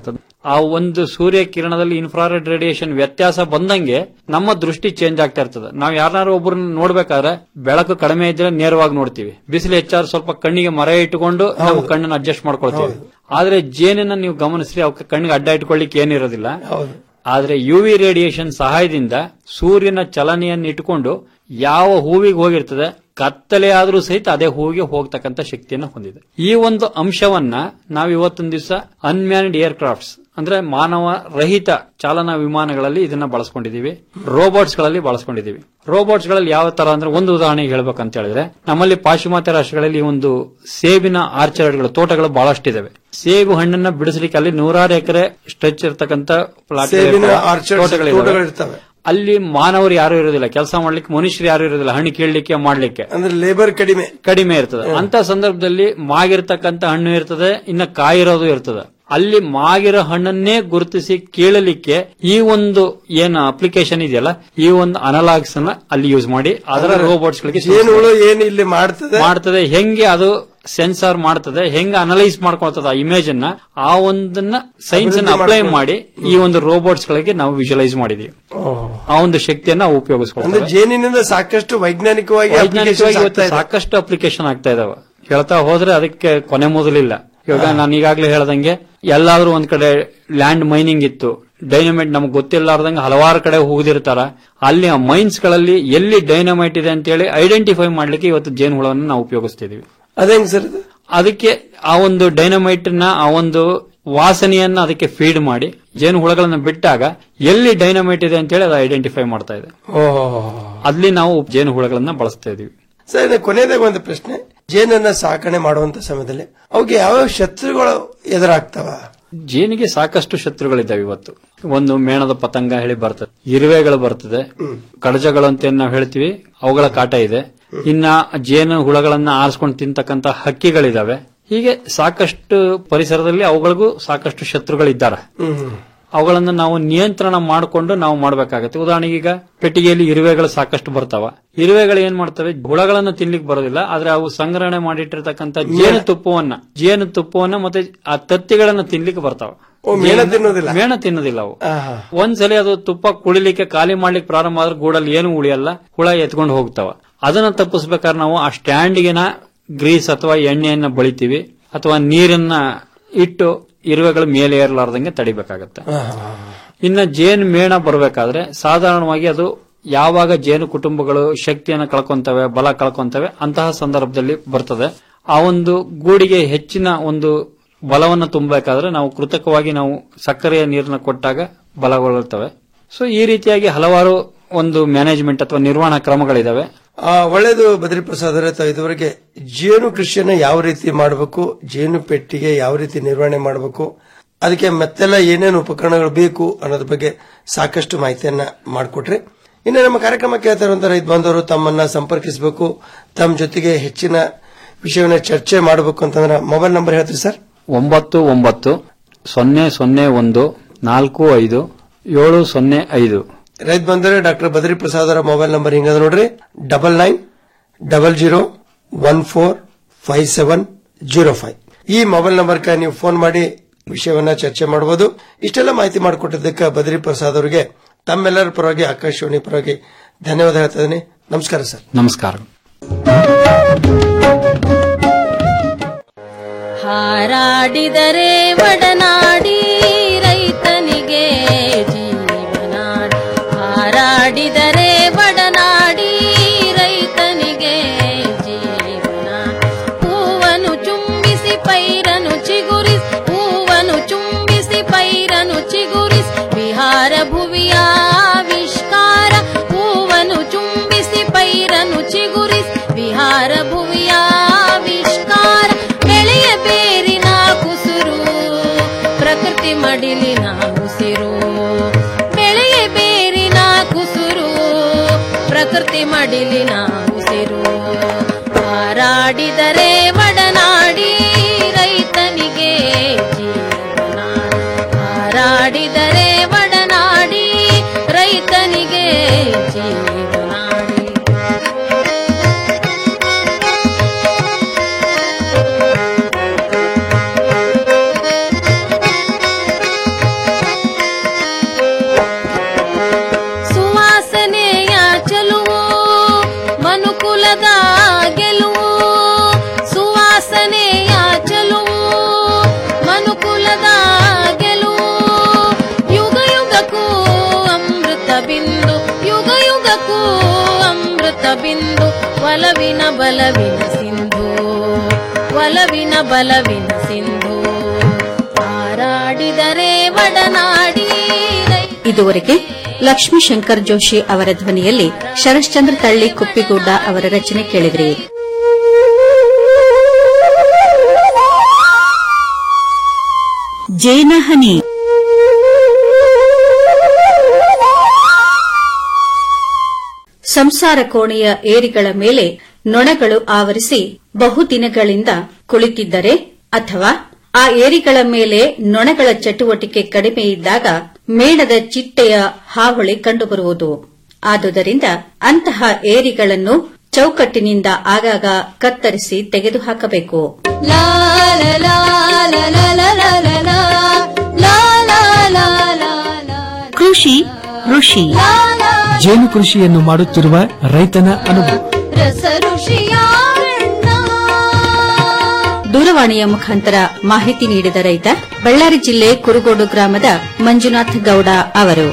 ಆ ಒಂದು ಸೂರ್ಯ ಕಿರಣದಲ್ಲಿ ಇನ್ಫ್ರಾರೆಡ್ ರೇಡಿಯೇಷನ್ ವ್ಯತ್ಯಾಸ ಬಂದಂಗೆ ನಮ್ಮ ದೃಷ್ಟಿ ಚೇಂಜ್ ಆಗ್ತಾ ಇರ್ತದೆ ನಾವು ಯಾರನ್ನಾರು ಒಬ್ಬರನ್ನ ನೋಡ್ಬೇಕಾದ್ರೆ ಬೆಳಕು ಕಡಿಮೆ ಇದ್ರೆ ನೇರವಾಗಿ ನೋಡ್ತೀವಿ ಬಿಸಿಲು ಹೆಚ್ಚಾದ್ರೆ ಸ್ವಲ್ಪ ಕಣ್ಣಿಗೆ ಮರ ಇಟ್ಟುಕೊಂಡು ನಾವು ಕಣ್ಣನ್ನು ಅಡ್ಜಸ್ಟ್ ಮಾಡ್ಕೊಳ್ತೀವಿ ಆದ್ರೆ ಜೇನನ್ನ ನೀವು ಗಮನಿಸ್ರಿ ಅವಕ್ಕೆ ಕಣ್ಣಿಗೆ ಅಡ್ಡ ಇಟ್ಕೊಳ್ಳಿಕ್ಕೆ ಏನಿರೋದಿಲ್ಲ ಆದ್ರೆ ಯು ವಿ ರೇಡಿಯೇಷನ್ ಸಹಾಯದಿಂದ ಸೂರ್ಯನ ಚಲನೆಯನ್ನು ಇಟ್ಟುಕೊಂಡು ಯಾವ ಹೂವಿಗೆ ಹೋಗಿರ್ತದೆ ಕತ್ತಲೆ ಆದ್ರೂ ಸಹಿತ ಅದೇ ಹೂವಿಗೆ ಹೋಗ್ತಕ್ಕಂತ ಶಕ್ತಿಯನ್ನು ಹೊಂದಿದೆ ಈ ಒಂದು ಅಂಶವನ್ನ ನಾವು ಇವತ್ತೊಂದು ದಿವಸ ಅನ್ಮ್ಯಾನ್ಡ್ ಏರ್ ಕ್ರಾಫ್ಟ್ಸ್ ಅಂದ್ರೆ ಮಾನವ ರಹಿತ ಚಾಲನಾ ವಿಮಾನಗಳಲ್ಲಿ ಇದನ್ನ ಬಳಸ್ಕೊಂಡಿದೀವಿ ರೋಬೋಟ್ಸ್ ಗಳಲ್ಲಿ ಬಳಸ್ಕೊಂಡಿದೀವಿ ರೋಬೋಟ್ಸ್ ಗಳಲ್ಲಿ ಯಾವ ತರ ಅಂದ್ರೆ ಒಂದು ಉದಾಹರಣೆಗೆ ಹೇಳ್ಬೇಕಂತ ಹೇಳಿದ್ರೆ ನಮ್ಮಲ್ಲಿ ಪಾಶ್ಚಿಮಾತ್ಯ ರಾಷ್ಟ್ರಗಳಲ್ಲಿ ಒಂದು ಸೇಬಿನ ಆರ್ಚರ್ಡ್ಗಳು ತೋಟಗಳು ಬಹಳಷ್ಟಿದಾವೆ ಸೇಬು ಹಣ್ಣನ್ನ ಬಿಡಿಸಲಿಕ್ಕೆ ಅಲ್ಲಿ ನೂರಾರು ಎಕರೆ ಸ್ಟ್ರೆಚ್ ಇರತಕ್ಕಂತ ಪ್ಲಾಟ್ ಸೇಬಿನ orchards, ತೋಟಗಳು ಇರ್ತವೆ. ಅಲ್ಲಿ ಮಾನವರು ಯಾರು ಇರೋದಿಲ್ಲ ಕೆಲಸ ಮಾಡ್ಲಿಕ್ಕೆ ಮನುಷ್ಯರು ಯಾರು ಇರೋದಿಲ್ಲ ಹಣ್ಣು ಕೀಳ್ಲಿಕ್ಕೆ ಮಾಡ್ಲಿಕ್ಕೆ ಅಂದ್ರೆ ಲೇಬರ್ ಕಡಿಮೆ ಕಡಿಮೆ ಇರ್ತದೆ ಅಂತ ಸಂದರ್ಭದಲ್ಲಿ ಮಾಗಿರ್ತಕ್ಕಂತ ಹಣ್ಣು ಇರ್ತದೆ ಇನ್ನ ಕಾಯಿರೋದು ಇರ್ತದೆ ಅಲ್ಲಿ ಮಾಗಿರೋ ಹಣ್ಣನ್ನೇ ಗುರುತಿಸಿ ಕೀಳಲಿಕ್ಕೆ ಈ ಒಂದು ಏನು ಅಪ್ಲಿಕೇಶನ್ ಇದೆಯಲ್ಲ ಈ ಒಂದು ಅನಲಾಗ್ಸ್ ಅನ್ನ ಅಲ್ಲಿ ಯೂಸ್ ಮಾಡಿ ಅದರ ಅಂದ್ರೆ ರೋಬೋಟ್ಸ್ ಗಳಿಗೆ ಜೇನುಹುಳು ಏನ್ ಇಲ್ಲಿ ಮಾಡ್ತದೆ ಮಾಡ್ತದೆ ಹೆಂಗೆ ಅದು ಸೆನ್ಸಾರ್ ಮಾಡ್ತದೆ ಹೆಂಗೆ ಅನಲೈಸ್ ಮಾಡ್ಕೊಳ್ತದ ಆ ಇಮೇಜ್ ಅನ್ನ ಆ ಒಂದನ್ನ ಸೈನ್ಸ್ ಅನ್ನ ಅಭಿವೃದ್ಧಿ ಅಪ್ಲೈ ಮಾಡ್ಕೊಂಡು. ಮಾಡಿ ಈ ಒಂದು ರೋಬೋಟ್ಸ್ ಗಳಿಗೆ ನಾವು ವಿಜುವಲೈಸ್ ಮಾಡಿದೀವಿ ಆ ಒಂದು ಶಕ್ತಿಯನ್ನ ನಾವು ಅಂದ್ರೆ ಉಪಯೋಗಿಸ್ಕೊಳ್ತೇವೆ ಜೇನಿನಿಂದ ಸಾಕಷ್ಟು ವೈಜ್ಞಾನಿಕವಾಗಿ ವೈಜ್ಞಾನಿಕವಾಗಿ applications ಇವತ್ತು ಆಗ್ತಾ ಇದೆ. ಸಾಕಷ್ಟು ಅಪ್ಲಿಕೇಶನ್ ಆಗ್ತಾ ಇದಾವೆ ಹೇಳ್ತಾ ಹೋದ್ರೆ ಅದಕ್ಕೆ ಕೊನೆ ಮೊದಲಿಲ್ಲ ಇವಾಗ ನಾನು ಈಗಾಗಲೇ ಹೇಳ್ದಂಗೆ ಎಲ್ಲಾದ್ರೂ ಒಂದ್ ಕಡೆ ಲ್ಯಾಂಡ್ ಮೈನಿಂಗ್ ಇತ್ತು ಡೈನಮೈಟ್ ನಮ್ಗೆ ಗೊತ್ತಿಲ್ಲಾರ್ದಂಗೆ ಹಲವಾರು ಕಡೆ ಹೋಗಿರ್ತಾರ ಅಲ್ಲಿ ಆ ಮೈನ್ಸ್ ಗಳಲ್ಲಿ ಎಲ್ಲಿ ಡೈನಮೈಟ್ ಇದೆ ಅಂತೇಳಿ ಐಡೆಂಟಿಫೈ ಮಾಡ್ಲಿಕ್ಕೆ ಇವತ್ತು ಜೇನುಹುಳವನ್ನು ನಾವು ಉಪಯೋಗಿಸ್ತಿದೀವಿ ಅದೇಂಗ್ ಸರ್ ಇದು? ಅದಕ್ಕೆ ಆ ಒಂದು ಡೈನಮೈಟ್ ನ ಆ ಒಂದು ವಾಸನೆಯನ್ನ ಅದಕ್ಕೆ ಫೀಡ್ ಮಾಡಿ ಜೇನು ಹುಳಗಳನ್ನ ಬಿಟ್ಟಾಗ ಎಲ್ಲಿ ಡೈನಮೈಟ್ ಇದೆ ಅಂತೇಳಿ ಅದು ಐಡೆಂಟಿಫೈ ಮಾಡ್ತಾ ಇದೆ ಓಹೋ ಅಲ್ಲಿ ನಾವು ಜೇನು ಹುಳಗಳನ್ನ ಬಳಸ್ತಾ ಇದೀವಿ ಸರ್ ಇನ್ನು ಕೊನೆಯದಾಗ ಒಂದು ಪ್ರಶ್ನೆ ಜೇನನ್ನ ಸಾಕಣೆ ಮಾಡುವಂತ ಸಮಯದಲ್ಲಿ ಅವಕ್ಕೆ ಯಾವ ಶತ್ರುಗಳು ಎದುರಾಗ್ತಾವ ಜೇನಿಗೆ ಸಾಕಷ್ಟು ಶತ್ರುಗಳಿದ್ದಾವೆ ಇವತ್ತು ಒಂದು ಮೇಣದ ಪತಂಗ ಹೇಳಿ ಬರ್ತದೆ ಇರುವೆಗಳು ಬರ್ತದೆ ಕಡಜಗಳು ಅಂತ ಏನ್ ನಾವು ಹೇಳ್ತೀವಿ ಅವುಗಳ ಕಾಟ ಇದೆ ಇನ್ನ ಜೇನು ಹುಳಗಳನ್ನ ಆರಿಸ್ಕೊಂಡು ತಿಂತಕ್ಕಂತ ಹಕ್ಕಿಗಳಿದಾವೆ ಹೀಗೆ ಸಾಕಷ್ಟು ಪರಿಸರದಲ್ಲಿ ಅವುಗಳಿಗೂ ಸಾಕಷ್ಟು ಶತ್ರುಗಳಿದ್ದಾರೆ ಅವುಗಳನ್ನ ನಾವು ನಿಯಂತ್ರಣ ಮಾಡಿಕೊಂಡು ನಾವು ಮಾಡಬೇಕಾಗತ್ತೆ ಉದಾಹರಣೆಗೆ ಈಗ ಪೆಟ್ಟಿಗೆಯಲ್ಲಿ ಇರುವೆಗಳು ಸಾಕಷ್ಟು ಬರ್ತಾವ ಇರುವೆಗಳು ಏನ್ ಮಾಡ್ತವೆ ಹುಳಗಳನ್ನ ತಿನ್ಲಿಕ್ಕೆ ಬರೋದಿಲ್ಲ ಆದ್ರೆ ಅವು ಸಂಗ್ರಹಣೆ ಮಾಡಿಟ್ಟಿರ್ತಕ್ಕಂಥ ಜೇನು ತುಪ್ಪವನ್ನ ಜೇನು ತುಪ್ಪವನ್ನ ಮತ್ತೆ ಆ ತತ್ತಿಗಳನ್ನ ತಿನ್ಲಿಕ್ಕೆ ಬರ್ತಾವ ಓ, ಮೇಣ ತಿನ್ನೋದಿಲ್ಲ? ಮೇಣ ತಿನ್ನೋದಿಲ್ಲ ಅವು ಒಂದ್ಸಲಿ ಅದು ತುಪ್ಪ ಕುಡಿಲಿಕ್ಕೆ ಖಾಲಿ ಮಾಡ್ಲಿಕ್ಕೆ ಪ್ರಾರಂಭ ಆದ್ರೆ ಗೂಡಲ್ಲಿ ಏನು ಉಳಿಯಲ್ಲ ಹುಳ ಎತ್ಕೊಂಡು ಹೋಗ್ತಾವ ಅದನ್ನ ತಪ್ಪಿಸ್ಬೇಕಾದ್ರೆ ನಾವು ಆ ಸ್ಟ್ಯಾಂಡ್ಗಿನ ಗ್ರೀಸ್ ಅಥವಾ ಎಣ್ಣೆಯನ್ನ ಬಳಿತೀವಿ ಅಥವಾ ನೀರನ್ನ ಇಟ್ಟು ಇರುವೆಗಳು ಮೇಲೆ ಏರಲಾರ್ದಂಗೆ ತಡಿಬೇಕಾಗತ್ತೆ ಇನ್ನ ಜೇನು ಮೇಣ ಬರಬೇಕಾದ್ರೆ ಸಾಧಾರಣವಾಗಿ ಅದು ಯಾವಾಗ ಜೇನು ಕುಟುಂಬಗಳು ಶಕ್ತಿಯನ್ನು ಕಳ್ಕೊಂತವೆ ಬಲ ಕಳ್ಕೊಂತವೆ ಅಂತಹ ಸಂದರ್ಭದಲ್ಲಿ ಬರ್ತದೆ ಆ ಒಂದು ಗೂಡಿಗೆ ಹೆಚ್ಚಿನ ಒಂದು ಬಲವನ್ನು ತುಂಬಬೇಕಾದ್ರೆ ನಾವು ಕೃತಕವಾಗಿ ನಾವು ಸಕ್ಕರೆಯ ನೀರನ್ನ ಕೊಟ್ಟಾಗ ಬಲಗೊಳ್ಳುತ್ತವೆ ಸೊ ಈ ರೀತಿಯಾಗಿ ಹಲವಾರು ಒಂದು ಮ್ಯಾನೇಜ್ಮೆಂಟ್ ಅಥವಾ ನಿರ್ವಹಣಾ ಕ್ರಮಗಳಿದಾವೆ ಆ, ಒಳ್ಳೇದು ಬದ್ರಿ ಪ್ರಸಾದ್ ಅವರೇ ತಾವು ಇದುವರೆಗೆ ಜೇನು ಕೃಷಿಯನ್ನ ಯಾವ ರೀತಿ ಮಾಡಬೇಕು ಜೇನು ಪೆಟ್ಟಿಗೆ ಯಾವ ರೀತಿ ನಿರ್ವಹಣೆ ಮಾಡಬೇಕು ಅದಕ್ಕೆ ಮತ್ತೆಲ್ಲ ಏನೇನು ಉಪಕರಣಗಳು ಬೇಕು ಅನ್ನೋದ್ರ ಬಗ್ಗೆ ಸಾಕಷ್ಟು ಮಾಹಿತಿಯನ್ನ ಮಾಡಿಕೊಟ್ರಿ ಇನ್ನು ನಮ್ಮ ಕಾರ್ಯಕ್ರಮ ಕೇಳ್ತಾ ಇರುವಂತ ರೈತ ಬಾಂಧವರು ತಮ್ಮನ್ನ ಸಂಪರ್ಕಿಸಬೇಕು ತಮ್ಮ ಜೊತೆಗೆ ಹೆಚ್ಚಿನ ವಿಷಯವನ್ನ ಚರ್ಚೆ ಮಾಡಬೇಕು ಅಂತಂದ್ರೆ ಮೊಬೈಲ್ ನಂಬರ್ ಹೇಳ್ತೀರಿ ಸರ್ ಒಂಬತ್ತು ಒಂಬತ್ತು ಸೊನ್ನೆ ಸೊನ್ನೆ ಒಂದು ನಾಲ್ಕು ಐದು ಏಳು ಸೊನ್ನೆ ಐದು ರೈತ ಬಂದರೆ ಡಾಕ್ಟರ್ ಬದ್ರಿ ಪ್ರಸಾದ್ ಅವರ ಮೊಬೈಲ್ ನಂಬರ್ ಹಿಂಗದ ನೋಡ್ರಿ double nine double zero one four five seven zero five ಈ ಮೊಬೈಲ್ ನಂಬರ್ಗೆ ನೀವು ಫೋನ್ ಮಾಡಿ ವಿಷಯವನ್ನ ಚರ್ಚೆ ಮಾಡಬಹುದು ಇಷ್ಟೆಲ್ಲ ಮಾಹಿತಿ ಮಾಡಿಕೊಟ್ಟಿದ್ದಕ್ಕೆ ಬದ್ರಿ ಪ್ರಸಾದ್ ಅವರಿಗೆ ತಮ್ಮೆಲ್ಲರ ಪರವಾಗಿ ಆಕಾಶವಾಣಿ ಪರವಾಗಿ ಧನ್ಯವಾದ ಹೇಳ್ತಾ ಇದ್ದೀನಿ ನಮಸ್ಕಾರ ಸರ್ ನಮಸ್ಕಾರ ಹಾರಾಡಿದರೆ ಒಡನಾಡಿ ರೈತನಿಗೆ ಜೀವನಾಡಿ ಹಾರಾಡಿದರೆ ಒಡನಾಡಿ ರೈತನಿಗೆ ಜೀವನ ಹೂವನು ಚುಂಬಿಸಿ ಪೈರನು ಚಿಗುರಿಸ್ ಹೂವನು ಚುಂಬಿಸಿ ಪೈರನು ಚಿಗುರಿಸ್ ವಿಹಾರ ಭುವಿಯ ಆವಿಷ್ಕಾರ ಹೂವನು ಚುಂಬಿಸಿ ಪೈರನು ಚಿಗುರಿಸ್ ವಿಹಾರ ಭುವಿಯ ಆವಿಷ್ಕಾರ ಬೆಳೆಯ ಬೇರಿನ ಕುಸುರು ಪ್ರಕೃತಿ ಮಡಿಲಿನ ಉಸಿರು ಬೆಳೆಯ ಬೇರಿನ ಕುಸುರು ಪ್ರಕೃತಿ ಮಡಿಲಿನ ಉಸಿರು ಹಾರಾಡಿದರೆ ಒಡನಾಡಿ ರೈತನಿಗೆ ಜೀವನ ಹಾರಾಡಿದರೆ ಒಡನಾಡಿ ರೈತನಿಗೆ ಜೀವನಾಡಿ ಬದುಕು ಅಮೃತ ಬಿಂದು ಒಲವಿನ ಬಲವಿನ ಸಿಂಧು ಒಲವಿನ ಬಲವಿನ ಸಿಂಧು ಹಾರಾಡಿದರೆ ಒಡನಾಡಿ ಇದುವರೆಗೆ ಲಕ್ಷ್ಮೀಶಂಕರ್ ಜೋಶಿ ಅವರ ಧ್ವನಿಯಲ್ಲಿ ಶರಶ್ಚಂದ್ರ ತಳ್ಳಿ ಕುಪ್ಪಿಗೂಡ ಅವರ ರಚನೆ ಕೇಳಿದ್ರಿ ಜೇನಹನಿ ಸಂಸಾರ ಕೋಣೆಯ ಏರಿಗಳ ಮೇಲೆ ನೊಣಗಳು ಆವರಿಸಿ ಬಹುದಿನಗಳಿಂದ ಕುಳಿತಿದ್ದರೆ ಅಥವಾ ಆ ಏರಿಗಳ ಮೇಲೆ ನೊಣಗಳ ಚಟುವಟಿಕೆ ಕಡಿಮೆ ಇದ್ದಾಗ ಮೇಣದ ಚಿಟ್ಟೆಯ ಹಾವಳಿ ಕಂಡುಬರುವುದು ಆದುದರಿಂದ ಅಂತಹ ಏರಿಗಳನ್ನು ಚೌಕಟ್ಟಿನಿಂದ ಆಗಾಗ ಕತ್ತರಿಸಿ ತೆಗೆದುಹಾಕಬೇಕು ಲಾ ಲಾ ಲಾ ಲಾ ಲಾ ಲಾ ಲಾ ಲಾ ಲಾ. ಲಾ ಲಾ ಲಾ ಲಾ ಲಾ. ಕೃಷಿ ಋಷಿ ಜೇನು ಕೃಷಿಯನ್ನು ಮಾಡುತ್ತಿರುವ ರೈತನ ಅನುಭವ ರಸ ಋಷಿಯ ದೂರವಾಣಿಯ ಮುಖಾಂತರ ಮಾಹಿತಿ ನೀಡಿದ ರೈತ ಬಳ್ಳಾರಿ ಜಿಲ್ಲೆ ಕುರುಗೋಡು ಗ್ರಾಮದ ಮಂಜುನಾಥ್ ಗೌಡ ಅವರು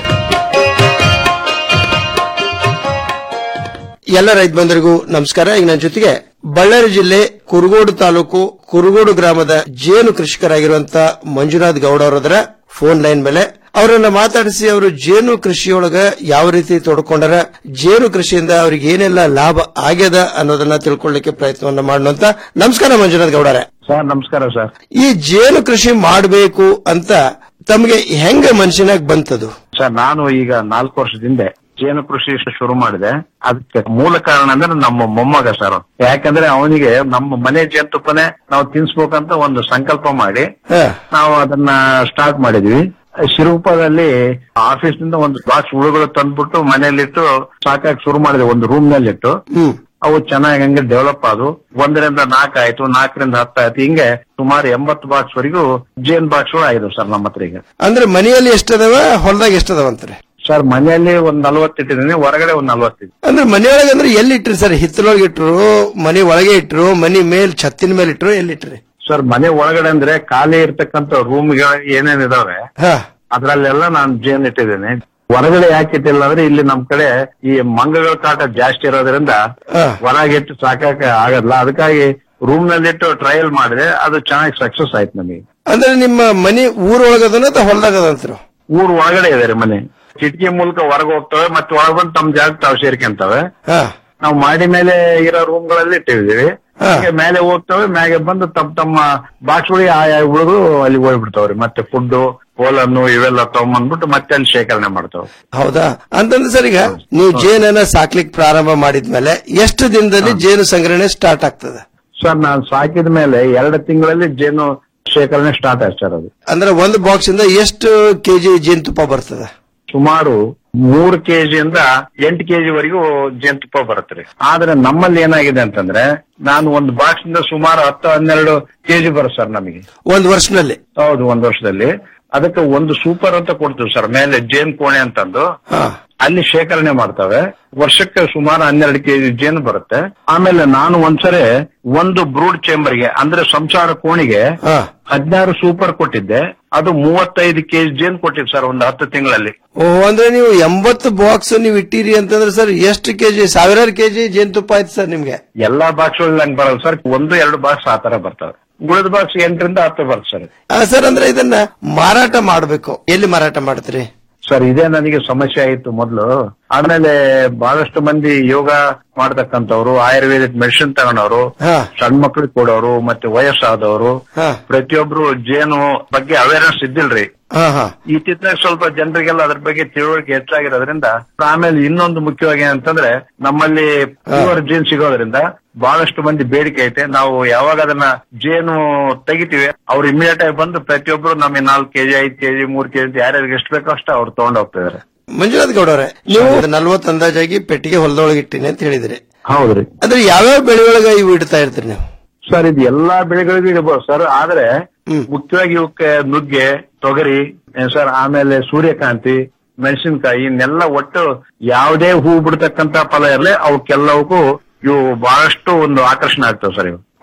ಎಲ್ಲ ರೈತ ಬಂಧುರಿಗೂ ನಮಸ್ಕಾರ ಈಗ ನನ್ನ ಜೊತೆಗೆ ಬಳ್ಳಾರಿ ಜಿಲ್ಲೆ ಕುರುಗೋಡು ತಾಲೂಕು ಕುರುಗೋಡು ಗ್ರಾಮದ ಜೇನು ಕೃಷಿಕರಾಗಿರುವಂತ ಮಂಜುನಾಥ್ ಗೌಡ ಅವರದರ ಫೋನ್ ಲೈನ್ ಮೇಲೆ ಅವರನ್ನ ಮಾತಾಡಿಸಿ ಅವರು ಜೇನು ಕೃಷಿಯೊಳಗ ಯಾವ ರೀತಿ ತೊಡ್ಕೊಂಡಾರ ಜೇನು ಕೃಷಿಯಿಂದ ಅವ್ರಿಗೆ ಏನೆಲ್ಲ ಲಾಭ ಆಗ್ಯದ ಅನ್ನೋದನ್ನ ತಿಳ್ಕೊಳ್ಳಿಕ್ಕೆ ಪ್ರಯತ್ನವನ್ನ ಮಾಡೋಣ ನಮಸ್ಕಾರ ಮಂಜುನಾಥ್ ಗೌಡರೇ ಸರ್ ನಮಸ್ಕಾರ ಸರ್ ಈ ಜೇನು ಕೃಷಿ ಮಾಡಬೇಕು ಅಂತ ತಮಗೆ ಹೆಂಗ ಮನುಷ್ಯನಾಗ ಬಂತದು ಸರ್ ನಾನು ಈಗ ನಾಲ್ಕು ವರ್ಷದಿಂದ ಜೇನು ಕೃಷಿ ಶುರು ಮಾಡಿದೆ ಅದಕ್ಕೆ ಮೂಲ ಕಾರಣ ಅಂದ್ರೆ ನಮ್ಮ ಮೊಮ್ಮಗ ಸರ್ ಯಾಕಂದ್ರೆ ಅವನಿಗೆ ನಮ್ಮ ಮನೆ ಜೇನುತುಪ್ಪನೇ ನಾವು ತಿನ್ಸ್ಬೇಕಂತ ಒಂದು ಸಂಕಲ್ಪ ಮಾಡಿ ನಾವು ಅದನ್ನ ಸ್ಟಾರ್ಟ್ ಮಾಡಿದ್ವಿ ಶಿರೂಪದಲ್ಲಿ ಆಫೀಸ್ ನಿಂದ ಒಂದು ಬಾಕ್ಸ್ ಹುಳುಗಳು ತಂದ್ಬಿಟ್ಟು ಮನೆಯಲ್ಲಿಟ್ಟು ಸಾಕಾಗಿ ಶುರು ಮಾಡಿದೆ ಒಂದು ರೂಮ್ ನಲ್ಲಿಟ್ಟು ಅವು ಚೆನ್ನಾಗಿ ಹಂಗೆ ಡೆವಲಪ್ ಆದವು ಒಂದರಿಂದ ನಾಲ್ಕು ಆಯ್ತು ನಾಲ್ಕರಿಂದ ಹತ್ತು ಆಯ್ತು ಹಿಂಗೆ ಸುಮಾರು ಎಂಬತ್ತು ಬಾಕ್ಸ್ ವರೆಗೂ ಜೇನ್ ಬಾಕ್ಸ್ಗಳು ಆಯ್ತು ಸರ್ ನಮ್ಮ ಹತ್ರ ಈಗ ಅಂದ್ರೆ ಮನೆಯಲ್ಲಿ ಎಷ್ಟದವ ಹೊಲದಾಗ ಎಷ್ಟದವ ಅಂತಾರೆ ಸರ್ ಮನೆಯಲ್ಲಿ ಒಂದ್ ನಲ್ವತ್ತು ಇಟ್ಟಿದ್ದೀನಿ ಹೊರಗಡೆ ಒಂದ್ ನಲ್ವತ್ತು ಅಂದ್ರೆ ಮನೆಯೊಳಗೆ ಅಂದ್ರೆ ಎಲ್ಲಿ ಇಟ್ರಿ ಸರ್ ಹಿತ್ತಲೊಳಗೆ ಇಟ್ರು ಮನೆ ಒಳಗೆ ಇಟ್ರು ಮನಿ ಮೇಲ್ ಛತ್ತಿನ ಮೇಲೆ ಇಟ್ರು ಎಲ್ಲಿ ಇಟ್ರಿ ಸರ್ ಮನೆ ಒಳಗಡೆ ಅಂದ್ರೆ ಖಾಲಿ ಇರ್ತಕ್ಕಂಥ ರೂಮ್ಗಳು ಏನೇನ್ ಇದಾವೆ ಅದ್ರಲ್ಲೆಲ್ಲ ನಾನು ಜೇನ್ ಇಟ್ಟಿದ್ದೀನಿ ಹೊರಗಡೆ ಯಾಕೆ ಇಟ್ಟಿಲ್ಲ ಅಂದ್ರೆ ಇಲ್ಲಿ ನಮ್ ಕಡೆ ಈ ಮಂಗಗಳ ಕಾಟ ಜಾಸ್ತಿ ಇರೋದ್ರಿಂದ ಹೊರಗಿಟ್ಟು ಸಾಕಾಕ ಆಗಲ್ಲ ಅದಕ್ಕಾಗಿ ರೂಮ್ ನಲ್ಲಿಟ್ಟು ಟ್ರಯಲ್ ಮಾಡಿದೆ ಅದು ಚೆನ್ನಾಗಿ ಸಕ್ಸಸ್ ಆಯ್ತು ನಮಗೆ ಅಂದ್ರೆ ನಿಮ್ಮ ಮನಿ ಊರೊಳಗದನ ಅಥವಾ ಹೊಲದಾಗ ಅದಂತ್ರು ಊರ್ ಒಳಗಡೆ ಇದೆ ರೀ ಮನೆ ಕಿಟಕಿ ಮೂಲಕ ಹೊರಗೆ ಹೋಗ್ತವೆ ಮತ್ತೆ ಒಳಗೆ ಬಂದು ತಮ್ಮ ಜಾಗ ತಾವು ಸೇರ್ಕೊಂತವೆ ನಾವು ಮಾಡಿ ಮೇಲೆ ಇರೋ ರೂಮ್ ಗಳಲ್ಲಿ ಇಟ್ಟಿದ್ದೀವಿ ಹೀಗೆ ಮೇಲೆ ಹೋಗ್ತವೆ ಮ್ಯಾಗೆ ಬಂದು ತಮ್ಮ ತಮ್ಮ ಬಾಕ್ಸ್ಗಳಿಗೆ ಆಯಾ ಹುಡುಗರು ಅಲ್ಲಿ ಹೋಗ್ಬಿಡ್ತಾವ್ರಿ ಮತ್ತೆ ಫುಡ್ ಪೋಲನ್ನು ಇವೆಲ್ಲ ತಗೊಂಬಂದ್ಬಿಟ್ಟು ಮತ್ತೆ ಅಲ್ಲಿ ಶೇಖರಣೆ ಮಾಡ್ತಾವೆ ಹೌದಾ ಅಂತಂದ್ರೆ ಸರ್ ಈಗ ನೀವು ಜೇನನ್ನ ಸಾಕ್ಲಿಕ್ ಪ್ರಾರಂಭ ಮಾಡಿದ್ಮೇಲೆ ಎಷ್ಟು ದಿನದಲ್ಲಿ ಜೇನು ಸಂಗ್ರಹಣೆ ಸ್ಟಾರ್ಟ್ ಆಗ್ತದೆ ಸರ್ ನಾನು ಸಾಕಿದ ಮೇಲೆ ಎರಡು ತಿಂಗಳಲ್ಲಿ ಜೇನು ಶೇಖರಣೆ ಸ್ಟಾರ್ಟ್ ಆಯ್ತು ಸರ್ ಅದು ಅಂದ್ರೆ ಒಂದು ಬಾಕ್ಸ್ ಇಂದ ಎಷ್ಟು ಕೆಜಿ ಜೇನುತುಪ್ಪ ಬರ್ತದೆ ಸುಮಾರು ಮೂರು ಕೆಜಿಯಿಂದ ಎಂಟು ಕೆಜಿ ವರೆಗೂ ಜೇನುತುಪ್ಪ ಬರುತ್ತೆ ರೀ ಆದ್ರೆ ನಮ್ಮಲ್ಲಿ ಏನಾಗಿದೆ ಅಂತಂದ್ರೆ ನಾನು ಒಂದು ಬಾಕ್ಸ್ ಇಂದ ಸುಮಾರು ಹತ್ತು ಹನ್ನೆರಡು ಕೆಜಿ ಬರುತ್ತೆ ಸರ್ ನಮಗೆ ಒಂದ್ ವರ್ಷನಲ್ಲಿ ಹೌದು ಒಂದ್ ವರ್ಷದಲ್ಲಿ ಅದಕ್ಕೆ ಒಂದು ಸೂಪರ್ ಅಂತ ಕೊಡ್ತೀವಿ ಸರ್ ಮೇಲೆ ಜೇನ್ ಕೋಣೆ ಅಂತಂದು ಅಲ್ಲಿ ಶೇಖರಣೆ ಮಾಡ್ತವೆ ವರ್ಷಕ್ಕೆ ಸುಮಾರು ಹನ್ನೆರಡು ಕೆಜಿ ಜೇನು ಬರುತ್ತೆ ಆಮೇಲೆ ನಾನು ಒಂದ್ಸರಿ ಒಂದು ಬ್ರೂಡ್ ಚೇಂಬರ್ಗೆ ಅಂದ್ರೆ ಸಂಸಾರ ಕೋಣಿಗೆ ಹದಿನಾರು ಸೂಪರ್ ಕೊಟ್ಟಿದ್ದೆ ಅದು ಮೂವತ್ತೈದು ಕೆಜಿ ಜೇನು ಕೊಟ್ಟಿದ್ದು ಸರ್ ಒಂದು ಹತ್ತು ತಿಂಗಳಲ್ಲಿ ಓ ಅಂದ್ರೆ ನೀವು ಎಂಬತ್ತು ಬಾಕ್ಸ್ ನೀವು ಇಟ್ಟಿರಿ ಅಂತಂದ್ರೆ ಸರ್ ಎಷ್ಟು ಕೆಜಿ ಸಾವಿರಾರು ಕೆಜಿ ಜೇನುತುಪ್ಪ ಆಯ್ತು ಸರ್ ನಿಮ್ಗೆ ಎಲ್ಲಾ ಬಾಕ್ಸ್ ಹಂಗ್ ಬರಲ್ಲ ಸರ್ ಒಂದು ಎರಡು ಬಾಕ್ಸ್ ಆ ತರ ಬರ್ತವೆ ಉಳಿದ ಬಾಕ್ಸ್ ಎಂಟರಿಂದ ಹತ್ತು ಬರುತ್ತೆ ಸರ್ ಆ, ಸರ್ ಅಂದ್ರೆ ಇದನ್ನ ಮಾರಾಟ ಮಾಡ್ಬೇಕು ಎಲ್ಲಿ ಮಾರಾಟ ಮಾಡ್ತೀರಿ ಸರ್ ಇದೇ ನನಗೆ ಸಮಸ್ಯೆ ಆಯಿತು ಮೊದಲು ಆಮೇಲೆ ಬಹಳಷ್ಟು ಮಂದಿ ಯೋಗ ಮಾಡ್ತಕ್ಕಂಥವ್ರು ಆಯುರ್ವೇದಿಕ್ ಮೆಡಿಸಿನ್ ತಗೊಂಡವರು ಸಣ್ಣ ಮಕ್ಳಿಗೆ ಕೊಡೋರು ಮತ್ತೆ ವಯಸ್ಸಾದವರು ಪ್ರತಿಯೊಬ್ರು ಜೇನು ಬಗ್ಗೆ ಅವೇರ್ನೆಸ್ ಇದ್ದಿಲ್ರಿ ಹಾ ಹಾ ಇತ್ತೀಚಿನಾಗ ಸ್ವಲ್ಪ ಜನರಿಗೆಲ್ಲ ಅದ್ರ ಬಗ್ಗೆ ತಿಳುವಳಿಕೆ ಹೆಚ್ಚಾಗಿರೋದ್ರಿಂದ ಆಮೇಲೆ ಇನ್ನೊಂದು ಮುಖ್ಯವಾಗಿ ಏನಂತಂದ್ರೆ ನಮ್ಮಲ್ಲಿ ಪ್ಯೂರ್ ಜೇನ್ ಸಿಗೋದ್ರಿಂದ ಬಹಳಷ್ಟು ಮಂದಿ ಬೇಡಿಕೆ ಐತೆ ನಾವು ಯಾವಾಗ ಅದನ್ನ ಜೇನು ತೆಗಿತೀವಿ ಅವ್ರು ಇಮಿಡಿಯೇಟ್ ಆಗಿ ಬಂದು ಪ್ರತಿಯೊಬ್ರು ನಮಗೆ ನಾಲ್ಕು ಕೆಜಿ ಐದು ಕೆಜಿ ಮೂರ್ ಕೆಜಿ ಯಾರ್ಯಾರಿಗೆ ಎಷ್ಟು ಬೇಕೋ ಅಷ್ಟು ಅವ್ರು ತಗೊಂಡ್ ಹೋಗ್ತಿದಾರೆ ಮಂಜುನಾಥ್ ಗೌಡವ್ರೆ ನೀವು ನಲ್ವತ್ತು ಅಂದಾಜಾಗಿ ಪೆಟ್ಟಿಗೆ ಹೊಲದೊಳಗೆ ಇಟ್ಟಿನಿ ಅಂತ ಹೇಳಿದ್ರಿ ಹೌದ್ರಿ ಅಂದ್ರೆ ಯಾವ್ಯಾವ ಬೆಳೆಯೊಳಗ ಇವು ಇಡ್ತಾ ಇರ್ತೀರಿ ನೀವು ಸರ್ ಇದು ಎಲ್ಲಾ ಬೆಳೆಗಳಿಗೂ ಇಡಬಹುದು ಸರ್ ಆದ್ರೆ ಮುಖ್ಯವಾಗಿ ಇವಕ್ಕೆ ನುಗ್ಗೆ ತೊಗರಿ ಏ ಸರ್ ಆಮೇಲೆ ಸೂರ್ಯಕಾಂತಿ ಮೆಣಸಿನಕಾಯಿ ಇನ್ನೆಲ್ಲ ಒಟ್ಟು ಯಾವುದೇ ಹೂ ಬಿಡ್ತಕ್ಕಂತ ಫಲ ಇರಲಿ ಅವಕ್ಕೆಲ್ಲವಕ್ಕೂ ಇವು ಬಹಳಷ್ಟು ಒಂದು ಆಕರ್ಷಣೆ ಆಗ್ತವೆ ಸರ್ ಇವು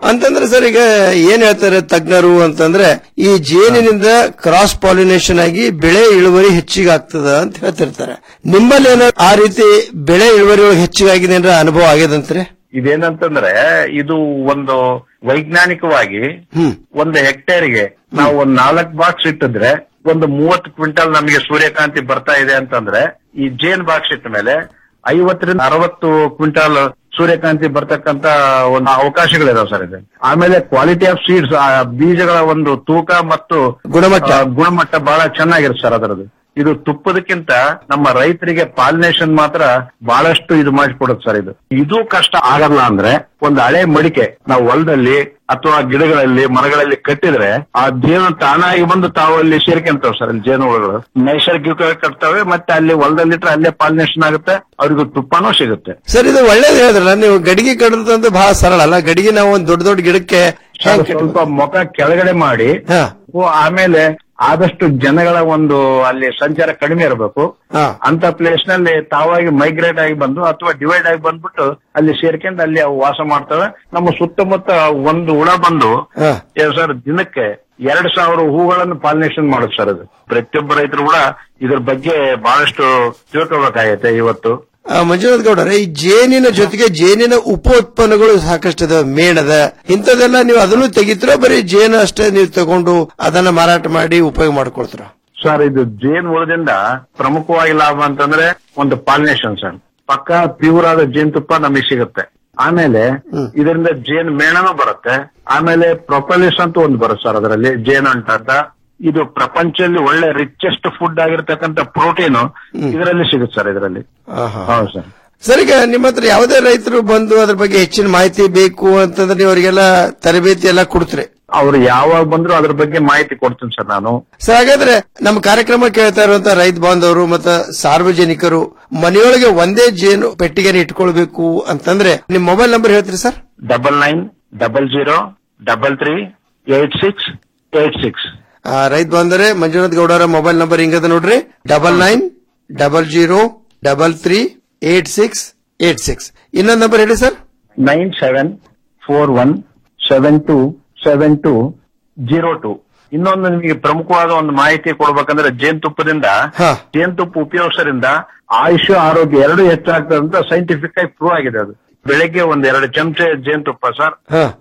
ಅಂತಂದ್ರೆ ಸರ್ ಈಗ ಏನ್ ಹೇಳ್ತಾರೆ ತಜ್ಞರು ಅಂತಂದ್ರೆ ಈ ಜೇನಿನಿಂದ ಕ್ರಾಸ್ ಪಾಲಿನೇಷನ್ ಆಗಿ ಬೆಳೆ ಇಳುವರಿ ಹೆಚ್ಚಿಗೆ ಆಗ್ತದ ಅಂತ ಹೇಳ್ತಿರ್ತಾರೆ ನಿಮ್ಮಲ್ಲಿ ಏನಾದ್ರು ಆ ರೀತಿ ಬೆಳೆ ಇಳುವರಿ ಒಳಗೆ ಹೆಚ್ಚಿಗಾಗಿದೆ ಏನಾರ ಅನುಭವ ಆಗ್ಯದಂತ್ರಿ ಇದೇನಂತಂದ್ರೆ ಇದು ಒಂದು ವೈಜ್ಞಾನಿಕವಾಗಿ ಹ್ಮ್ ಒಂದು ಹೆಕ್ಟೇರ್ಗೆ ನಾವು ಒಂದ್ ನಾಲ್ಕು ಬಾಕ್ಸ್ ಇಟ್ಟಿದ್ರೆ ಒಂದು ಮೂವತ್ತು ಕ್ವಿಂಟಲ್ ನಮಗೆ ಸೂರ್ಯಕಾಂತಿ ಬರ್ತಾ ಇದೆ ಅಂತಂದ್ರೆ ಈ ಜೇನ್ ಬಾಕ್ಸ್ ಇಟ್ಟ ಮೇಲೆ ಐವತ್ತರಿಂದ ಅರವತ್ತು ಕ್ವಿಂಟಲ್ ಸೂರ್ಯಕಾಂತಿ ಬರ್ತಕ್ಕಂತ ಒಂದು ಅವಕಾಶಗಳಿದಾವೆ ಸರ್ ಇದು ಆಮೇಲೆ ಕ್ವಾಲಿಟಿ ಆಫ್ ಸೀಡ್ಸ್ ಬೀಜಗಳ ಒಂದು ತೂಕ ಮತ್ತು ಗುಣಮಟ್ಟ. ಆ, ಗುಣಮಟ್ಟ ಬಹಳ ಚೆನ್ನಾಗಿರುತ್ತೆ ಸರ್ ಅದರದ್ದು ಇದು ತುಪ್ಪದಕ್ಕಿಂತ ನಮ್ಮ ರೈತರಿಗೆ ಪಾಲಿನೇಷನ್ ಮಾತ್ರ ಬಹಳಷ್ಟು ಇದು ಮಾಡಿಕೊಡುತ್ತೆ ಸರ್ ಇದು ಇದು ಕಷ್ಟ ಆಗಲ್ಲ ಅಂದ್ರೆ ಒಂದು ಹಳೆ ಮಡಿಕೆ ನಾವು ಹೊಲದಲ್ಲಿ ಅಥವಾ ಗಿಡಗಳಲ್ಲಿ ಮರಗಳಲ್ಲಿ ಕಟ್ಟಿದ್ರೆ ಆ ಜೇನು ತಾನಾಗಿ ಬಂದು ತಾವು ಅಲ್ಲಿ ಸೇರ್ಕೊಂತಾವ್ ಸರ್ ಅಲ್ಲಿ ಜೇನುಹುಳುಗಳು ನೈಸರ್ಗಿಕವಾಗಿ ಕಟ್ತವೆ ಮತ್ತೆ ಅಲ್ಲಿ ಹೊಲದಲ್ಲಿಟ್ರೆ ಅಲ್ಲೇ ಪಾಲಿನೇಷನ್ ಆಗುತ್ತೆ ಅವ್ರಿಗೂ ತುಪ್ಪನೂ ಸಿಗುತ್ತೆ ಸರ್ ಇದು ಒಳ್ಳೇದು ಹೇಳಿದ್ರಲ್ಲ ನೀವು ಗಡಿಗೆ ಕಟ್ಟದಂತ ಬಹಳ ಸರಳ ಅಲ್ಲ ಗಡಿಗೆ ನಾವು ಒಂದ್ ದೊಡ್ಡ ದೊಡ್ಡ ಗಿಡಕ್ಕೆ ಸ್ವಲ್ಪ ಸ್ವಲ್ಪ ಮುಖ ಕೆಳಗಡೆ ಮಾಡಿ ಓ, ಆಮೇಲೆ ಆದಷ್ಟು ಜನಗಳ ಒಂದು ಅಲ್ಲಿ ಸಂಚಾರ ಕಡಿಮೆ ಇರಬೇಕು ಅಂತ ಪ್ಲೇಸ್ ನಲ್ಲಿ ತಾವಾಗಿ ಮೈಗ್ರೇಟ್ ಆಗಿ ಬಂದು ಅಥವಾ ಡಿವೈಡ್ ಆಗಿ ಬಂದ್ಬಿಟ್ಟು ಅಲ್ಲಿ ಸೇರ್ಕೊಂಡು ಅಲ್ಲಿ ಅವು ವಾಸ ಮಾಡ್ತವೆ ನಮ್ಮ ಸುತ್ತಮುತ್ತ ಒಂದು ಹುಳ ಬಂದು ಏ ಸರ್ ದಿನಕ್ಕೆ ಎರಡ್ ಸಾವಿರ ಹೂಗಳನ್ನು ಪಾಲಿನೇಷನ್ ಮಾಡುತ್ತೆ ಸರ್ ಅದು ಪ್ರತಿಯೊಬ್ಬ ರೈತರು ಕೂಡ ಇದ್ರ ಬಗ್ಗೆ ಬಹಳಷ್ಟು ತಿಳ್ಕೊಬೇಕಾಗತ್ತೆ ಇವತ್ತು ಆ, ಮಂಜುನಾಥ್ ಗೌಡರೆ ಈ ಜೇನಿನ ಜೊತೆಗೆ ಜೇನಿನ ಉಪ ಉತ್ಪನ್ನಗಳು ಸಾಕಷ್ಟು ಇದಾವೆ ಮೇಣದ ಇಂಥದೆಲ್ಲ ನೀವು ಅದನ್ನು ತೆಗಿತೀರ ಬರೀ ಜೇನು ಅಷ್ಟೇ ನೀವು ತಗೊಂಡು ಅದನ್ನ ಮಾರಾಟ ಮಾಡಿ ಉಪಯೋಗ ಮಾಡ್ಕೊಳ್ತೀರ ಸರ್ ಇದು ಜೇನ್ ಹುಳದಿಂದ ಪ್ರಮುಖವಾಗಿ ಲಾಭ ಅಂತಂದ್ರೆ ಒಂದು ಪಾಲಿನೇಷನ್ ಸರ್ ಪಕ್ಕ ಪ್ಯೂರ್ ಆದ ಜೇನುತುಪ್ಪ ನಮಗೆ ಸಿಗುತ್ತೆ ಆಮೇಲೆ ಇದರಿಂದ ಜೇನ್ ಮೇಣನೂ ಬರುತ್ತೆ ಆಮೇಲೆ ಪ್ರೊಪಲಿಸ್ ಅಂತ ಒಂದು ಬರುತ್ತೆ ಸರ್ ಅದರಲ್ಲಿ ಜೇನು ಅಂತ ಇದು ಪ್ರಪಂಚದಲ್ಲಿ ಒಳ್ಳೆ ರಿಚೆಸ್ಟ್ ಫುಡ್ ಆಗಿರ್ತಕ್ಕಂಥ ಪ್ರೋಟೀನ್ ಇದರಲ್ಲಿ ಸಿಗುತ್ತೆ ಸರ್ ಇದರಲ್ಲಿ ಹೌದು ಸರ್ ಸರ್ ಈಗ ನಿಮ್ಮ ಹತ್ರ ಯಾವುದೇ ರೈತರು ಬಂದು ಅದ್ರ ಬಗ್ಗೆ ಹೆಚ್ಚಿನ ಮಾಹಿತಿ ಬೇಕು ಅಂತಂದ್ರೆ ನೀವು ಅವರಿಗೆಲ್ಲ ತರಬೇತಿ ಎಲ್ಲ ಕೊಡ್ತೀರಿ ಅವ್ರು ಯಾವಾಗ ಬಂದ್ರು ಅದ್ರ ಬಗ್ಗೆ ಮಾಹಿತಿ ಕೊಡ್ತೀನಿ ಸರ್ ನಾನು ಸರ್ ಹಾಗಾದ್ರೆ ನಮ್ಮ ಕಾರ್ಯಕ್ರಮ ಕೇಳ್ತಾ ಇರುವಂತ ರೈತ ಬಾಂಧವರು ಮತ್ತು ಸಾರ್ವಜನಿಕರು ಮನೆಯೊಳಗೆ ಒಂದೇ ಜೇನು ಪೆಟ್ಟಿಗೆನ ಇಟ್ಕೊಳ್ಬೇಕು ಅಂತಂದ್ರೆ ನಿಮ್ ಮೊಬೈಲ್ ನಂಬರ್ ಹೇಳ್ತೀರಿ sir double nine double zero double three eight six eight six ಆ, ರೈತ ಬಂದರೆ ಮಂಜುನಾಥ್ ಗೌಡರ ಮೊಬೈಲ್ ನಂಬರ್ ಹಿಂಗದ ನೋಡ್ರಿ double nine double zero double three eight six eight six ಇನ್ನೊಂದು ನಂಬರ್ ಹೇಳಿ sir nine seven four one seven two seven two zero two ಇನ್ನೊಂದು ನಿಮಗೆ ಪ್ರಮುಖವಾದ ಒಂದು ಮಾಹಿತಿ ಕೊಡ್ಬೇಕಂದ್ರೆ ಜೇನುತುಪ್ಪದಿಂದ ಜೇನುತುಪ್ಪ ಉಪಯೋಗಿಸೋದ್ರಿಂದ ಆಯುಷ್ ಆರೋಗ್ಯ ಎರಡು ಹೆಚ್ಚಾಗ್ತದೆ ಅಂತ ಸೈಂಟಿಫಿಕ್ ಆಗಿ ಪ್ರೂವ್ ಆಗಿದೆ ಅದು ಬೆಳಗ್ಗೆ ಒಂದ್ ಎರಡು ಚಮಚೆ ಜೇನುತುಪ್ಪ ಸರ್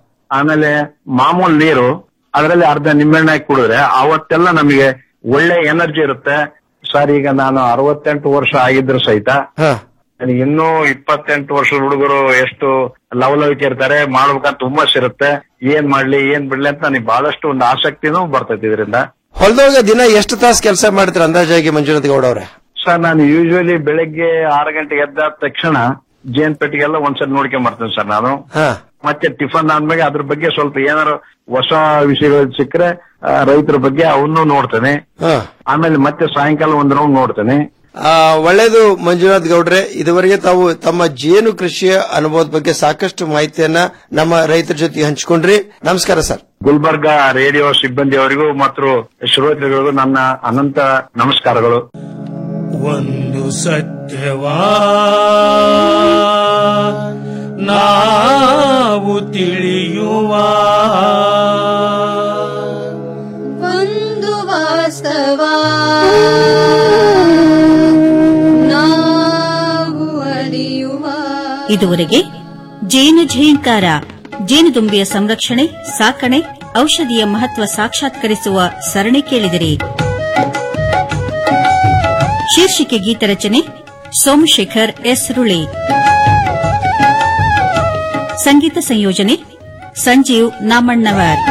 ಆಮೇಲೆ ಮಾಮೂಲು ನೀರು ಅದರಲ್ಲಿ ಅರ್ಧ ನಿಂಬೆಹಣ್ಣೆ ಹಾಕಿ ಕುಡಿದ್ರೆ ಅವತ್ತೆಲ್ಲ ನಮಗೆ ಒಳ್ಳೆ ಎನರ್ಜಿ ಇರುತ್ತೆ ಸರ್ ಈಗ ನಾನು ಅರವತ್ತೆಂಟು ವರ್ಷ ಆಗಿದ್ರು ಸಹಿತ ನನಗೆ ಇನ್ನೂ ಇಪ್ಪತ್ತೆಂಟು ವರ್ಷದ ಹುಡುಗರು ಎಷ್ಟು ಲವಲವಿಕೆ ಇರ್ತಾರೆ ಮಾಡ್ಬೇಕಂತ ಹುಮ್ಮಸ್ ಇರುತ್ತೆ ಏನ್ ಮಾಡ್ಲಿ ಏನ್ ಬಿಡ್ಲಿ ಅಂತ ನನಗೆ ಬಹಳಷ್ಟು ಒಂದು ಆಸಕ್ತಿನೂ ಬರ್ತೈತಿ ಇದರಿಂದ ಹೊಲದೊಳಗೆ ದಿನ ಎಷ್ಟು ತಾಸು ಕೆಲಸ ಮಾಡ್ತೀರ ಅಂದಾಜಾಗಿ ಮಂಜುನಾಥ್ ಗೌಡ ಅವ್ರೆ ಸರ್ ನಾನು ಯೂಶುವಲಿ ಬೆಳಗ್ಗೆ ಆರು ಗಂಟೆಗೆ ಎದ್ದ ತಕ್ಷಣ ಜೇನ್ ಪೆಟ್ಟಿಗೆಲ್ಲ ಒಂದ್ಸರಿ ನೋಡ್ಕೊಂಡ್ ಬರ್ತೀನಿ ಸರ್ ನಾನು ಮತ್ತೆ ಟಿಫನ್ ಆದ್ಮೇಲೆ ಅದ್ರ ಬಗ್ಗೆ ಸ್ವಲ್ಪ ಏನಾರು ಹೊಸ ವಿಷಯಗಳು ಸಿಕ್ಕರೆ ಆ, ರೈತರ ಬಗ್ಗೆ ಅವನ್ನೂ ನೋಡ್ತೇನೆ ಆಮೇಲೆ ಮತ್ತೆ ಸಾಯಂಕಾಲ ಒಂದ್ ರೌಂಡ್ ನೋಡ್ತೇನೆ ಆ, ಒಳ್ಳೇದು ಮಂಜುನಾಥ್ ಗೌಡ್ರೆ ಇದುವರೆಗೆ ತಾವು ತಮ್ಮ ಜೇನು ಕೃಷಿಯ ಅನುಭವದ ಬಗ್ಗೆ ಸಾಕಷ್ಟು ಮಾಹಿತಿಯನ್ನ ನಮ್ಮ ರೈತರ ಜೊತೆ ಹಂಚಿಕೊಂಡ್ರಿ ನಮಸ್ಕಾರ ಸರ್ ಗುಲ್ಬರ್ಗ ರೇಡಿಯೋ ಸಿಬ್ಬಂದಿ ಅವರಿಗೂ ಮತ್ತು ಶ್ರೋತೃಗಳಿಗೂ ನನ್ನ ಅನಂತ ನಮಸ್ಕಾರಗಳು ಒಂದು ಸತ್ಯವಾ ನಾವು ತಿಳಿಯುವ ಒಂದು ವಾಸ್ತವ ನಾವು ಅರಿಯುವ ಇದುವರೆಗೆ ಜೇನು ಝೇಂಕಾರ ಜೇನುದುಂಬಿಯ ಸಂರಕ್ಷಣೆ ಸಾಕಣೆ ಔಷಧಿಯ ಮಹತ್ವ ಸಾಕ್ಷಾತ್ಕರಿಸುವ ಸರಣಿ ಕೇಳಿದಿರಿ ಶೀರ್ಷಿಕೆ ಗೀತರಚನೆ ಸೋಮಶೇಖರ್ ಎಸ್ ರುಳಿ ಸಂಗೀತ ಸಂಯೋಜನೆ ಸಂಜೀವ್ ನಾಮಣ್ಣವರ್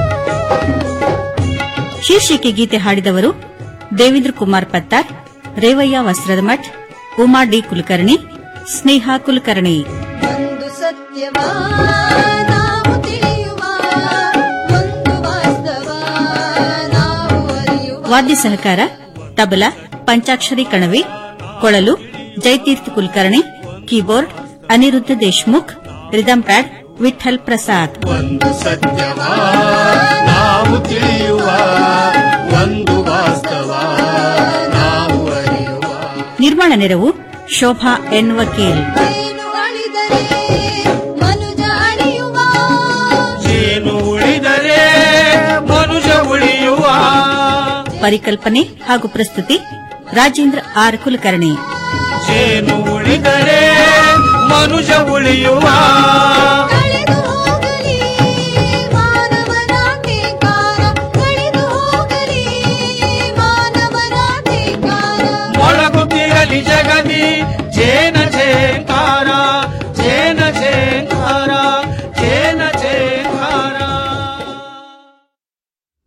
ಶೀರ್ಷಿಕೆ ಗೀತೆ ಹಾಡಿದವರು ದೇವೇಂದ್ರ ಕುಮಾರ್ ಪತ್ತಾರ್ ರೇವಯ್ಯ ವಸ್ತ್ರದ ಮಠ್ ಉಮಾ ಡಿ ಕುಲಕರ್ಣಿ ಸ್ನೇಹಾ ಕುಲಕರ್ಣಿ ಒಂದು ಸತ್ಯವ ನಾವು ತಿಳಿಯುವ ಒಂದು ವಾಸ್ತವ ನಾವು ಅರಿಯುವ ವಾದ್ಯ ಸಹಕಾರ ತಬಲಾ ಪಂಚಾಕ್ಷರಿ ಕಣವಿ ಕೊಳಲು Jayateertha Kulkarni keyboard Aniruddha Deshmukh rhythm pad Vithal Prasad ಒಂದು ಸತ್ಯವಾ ನಾವು ತಿಳಿಯುವ ಒಂದು ವಾಸ್ತವ ನಾವು ಅರಿಯುವ ನಿರ್ಮಾಣ ನೆರವು ಶೋಭಾ ಎನ್ ವಕೀಲ್ ಏನು ಅಳಿದರೆ ಮನುಜ ಅಳಿಯುವ ಪರಿಕಲ್ಪನೆ ಹಾಗೂ ಪ್ರಸ್ತುತಿ ರಾಜೇಂದ್ರ ಆರ್ ಕುಲಕರ್ಣಿ ಜೇನು ಉಳಿದರೆ ಮನುಜ ಉಳಿಯುವ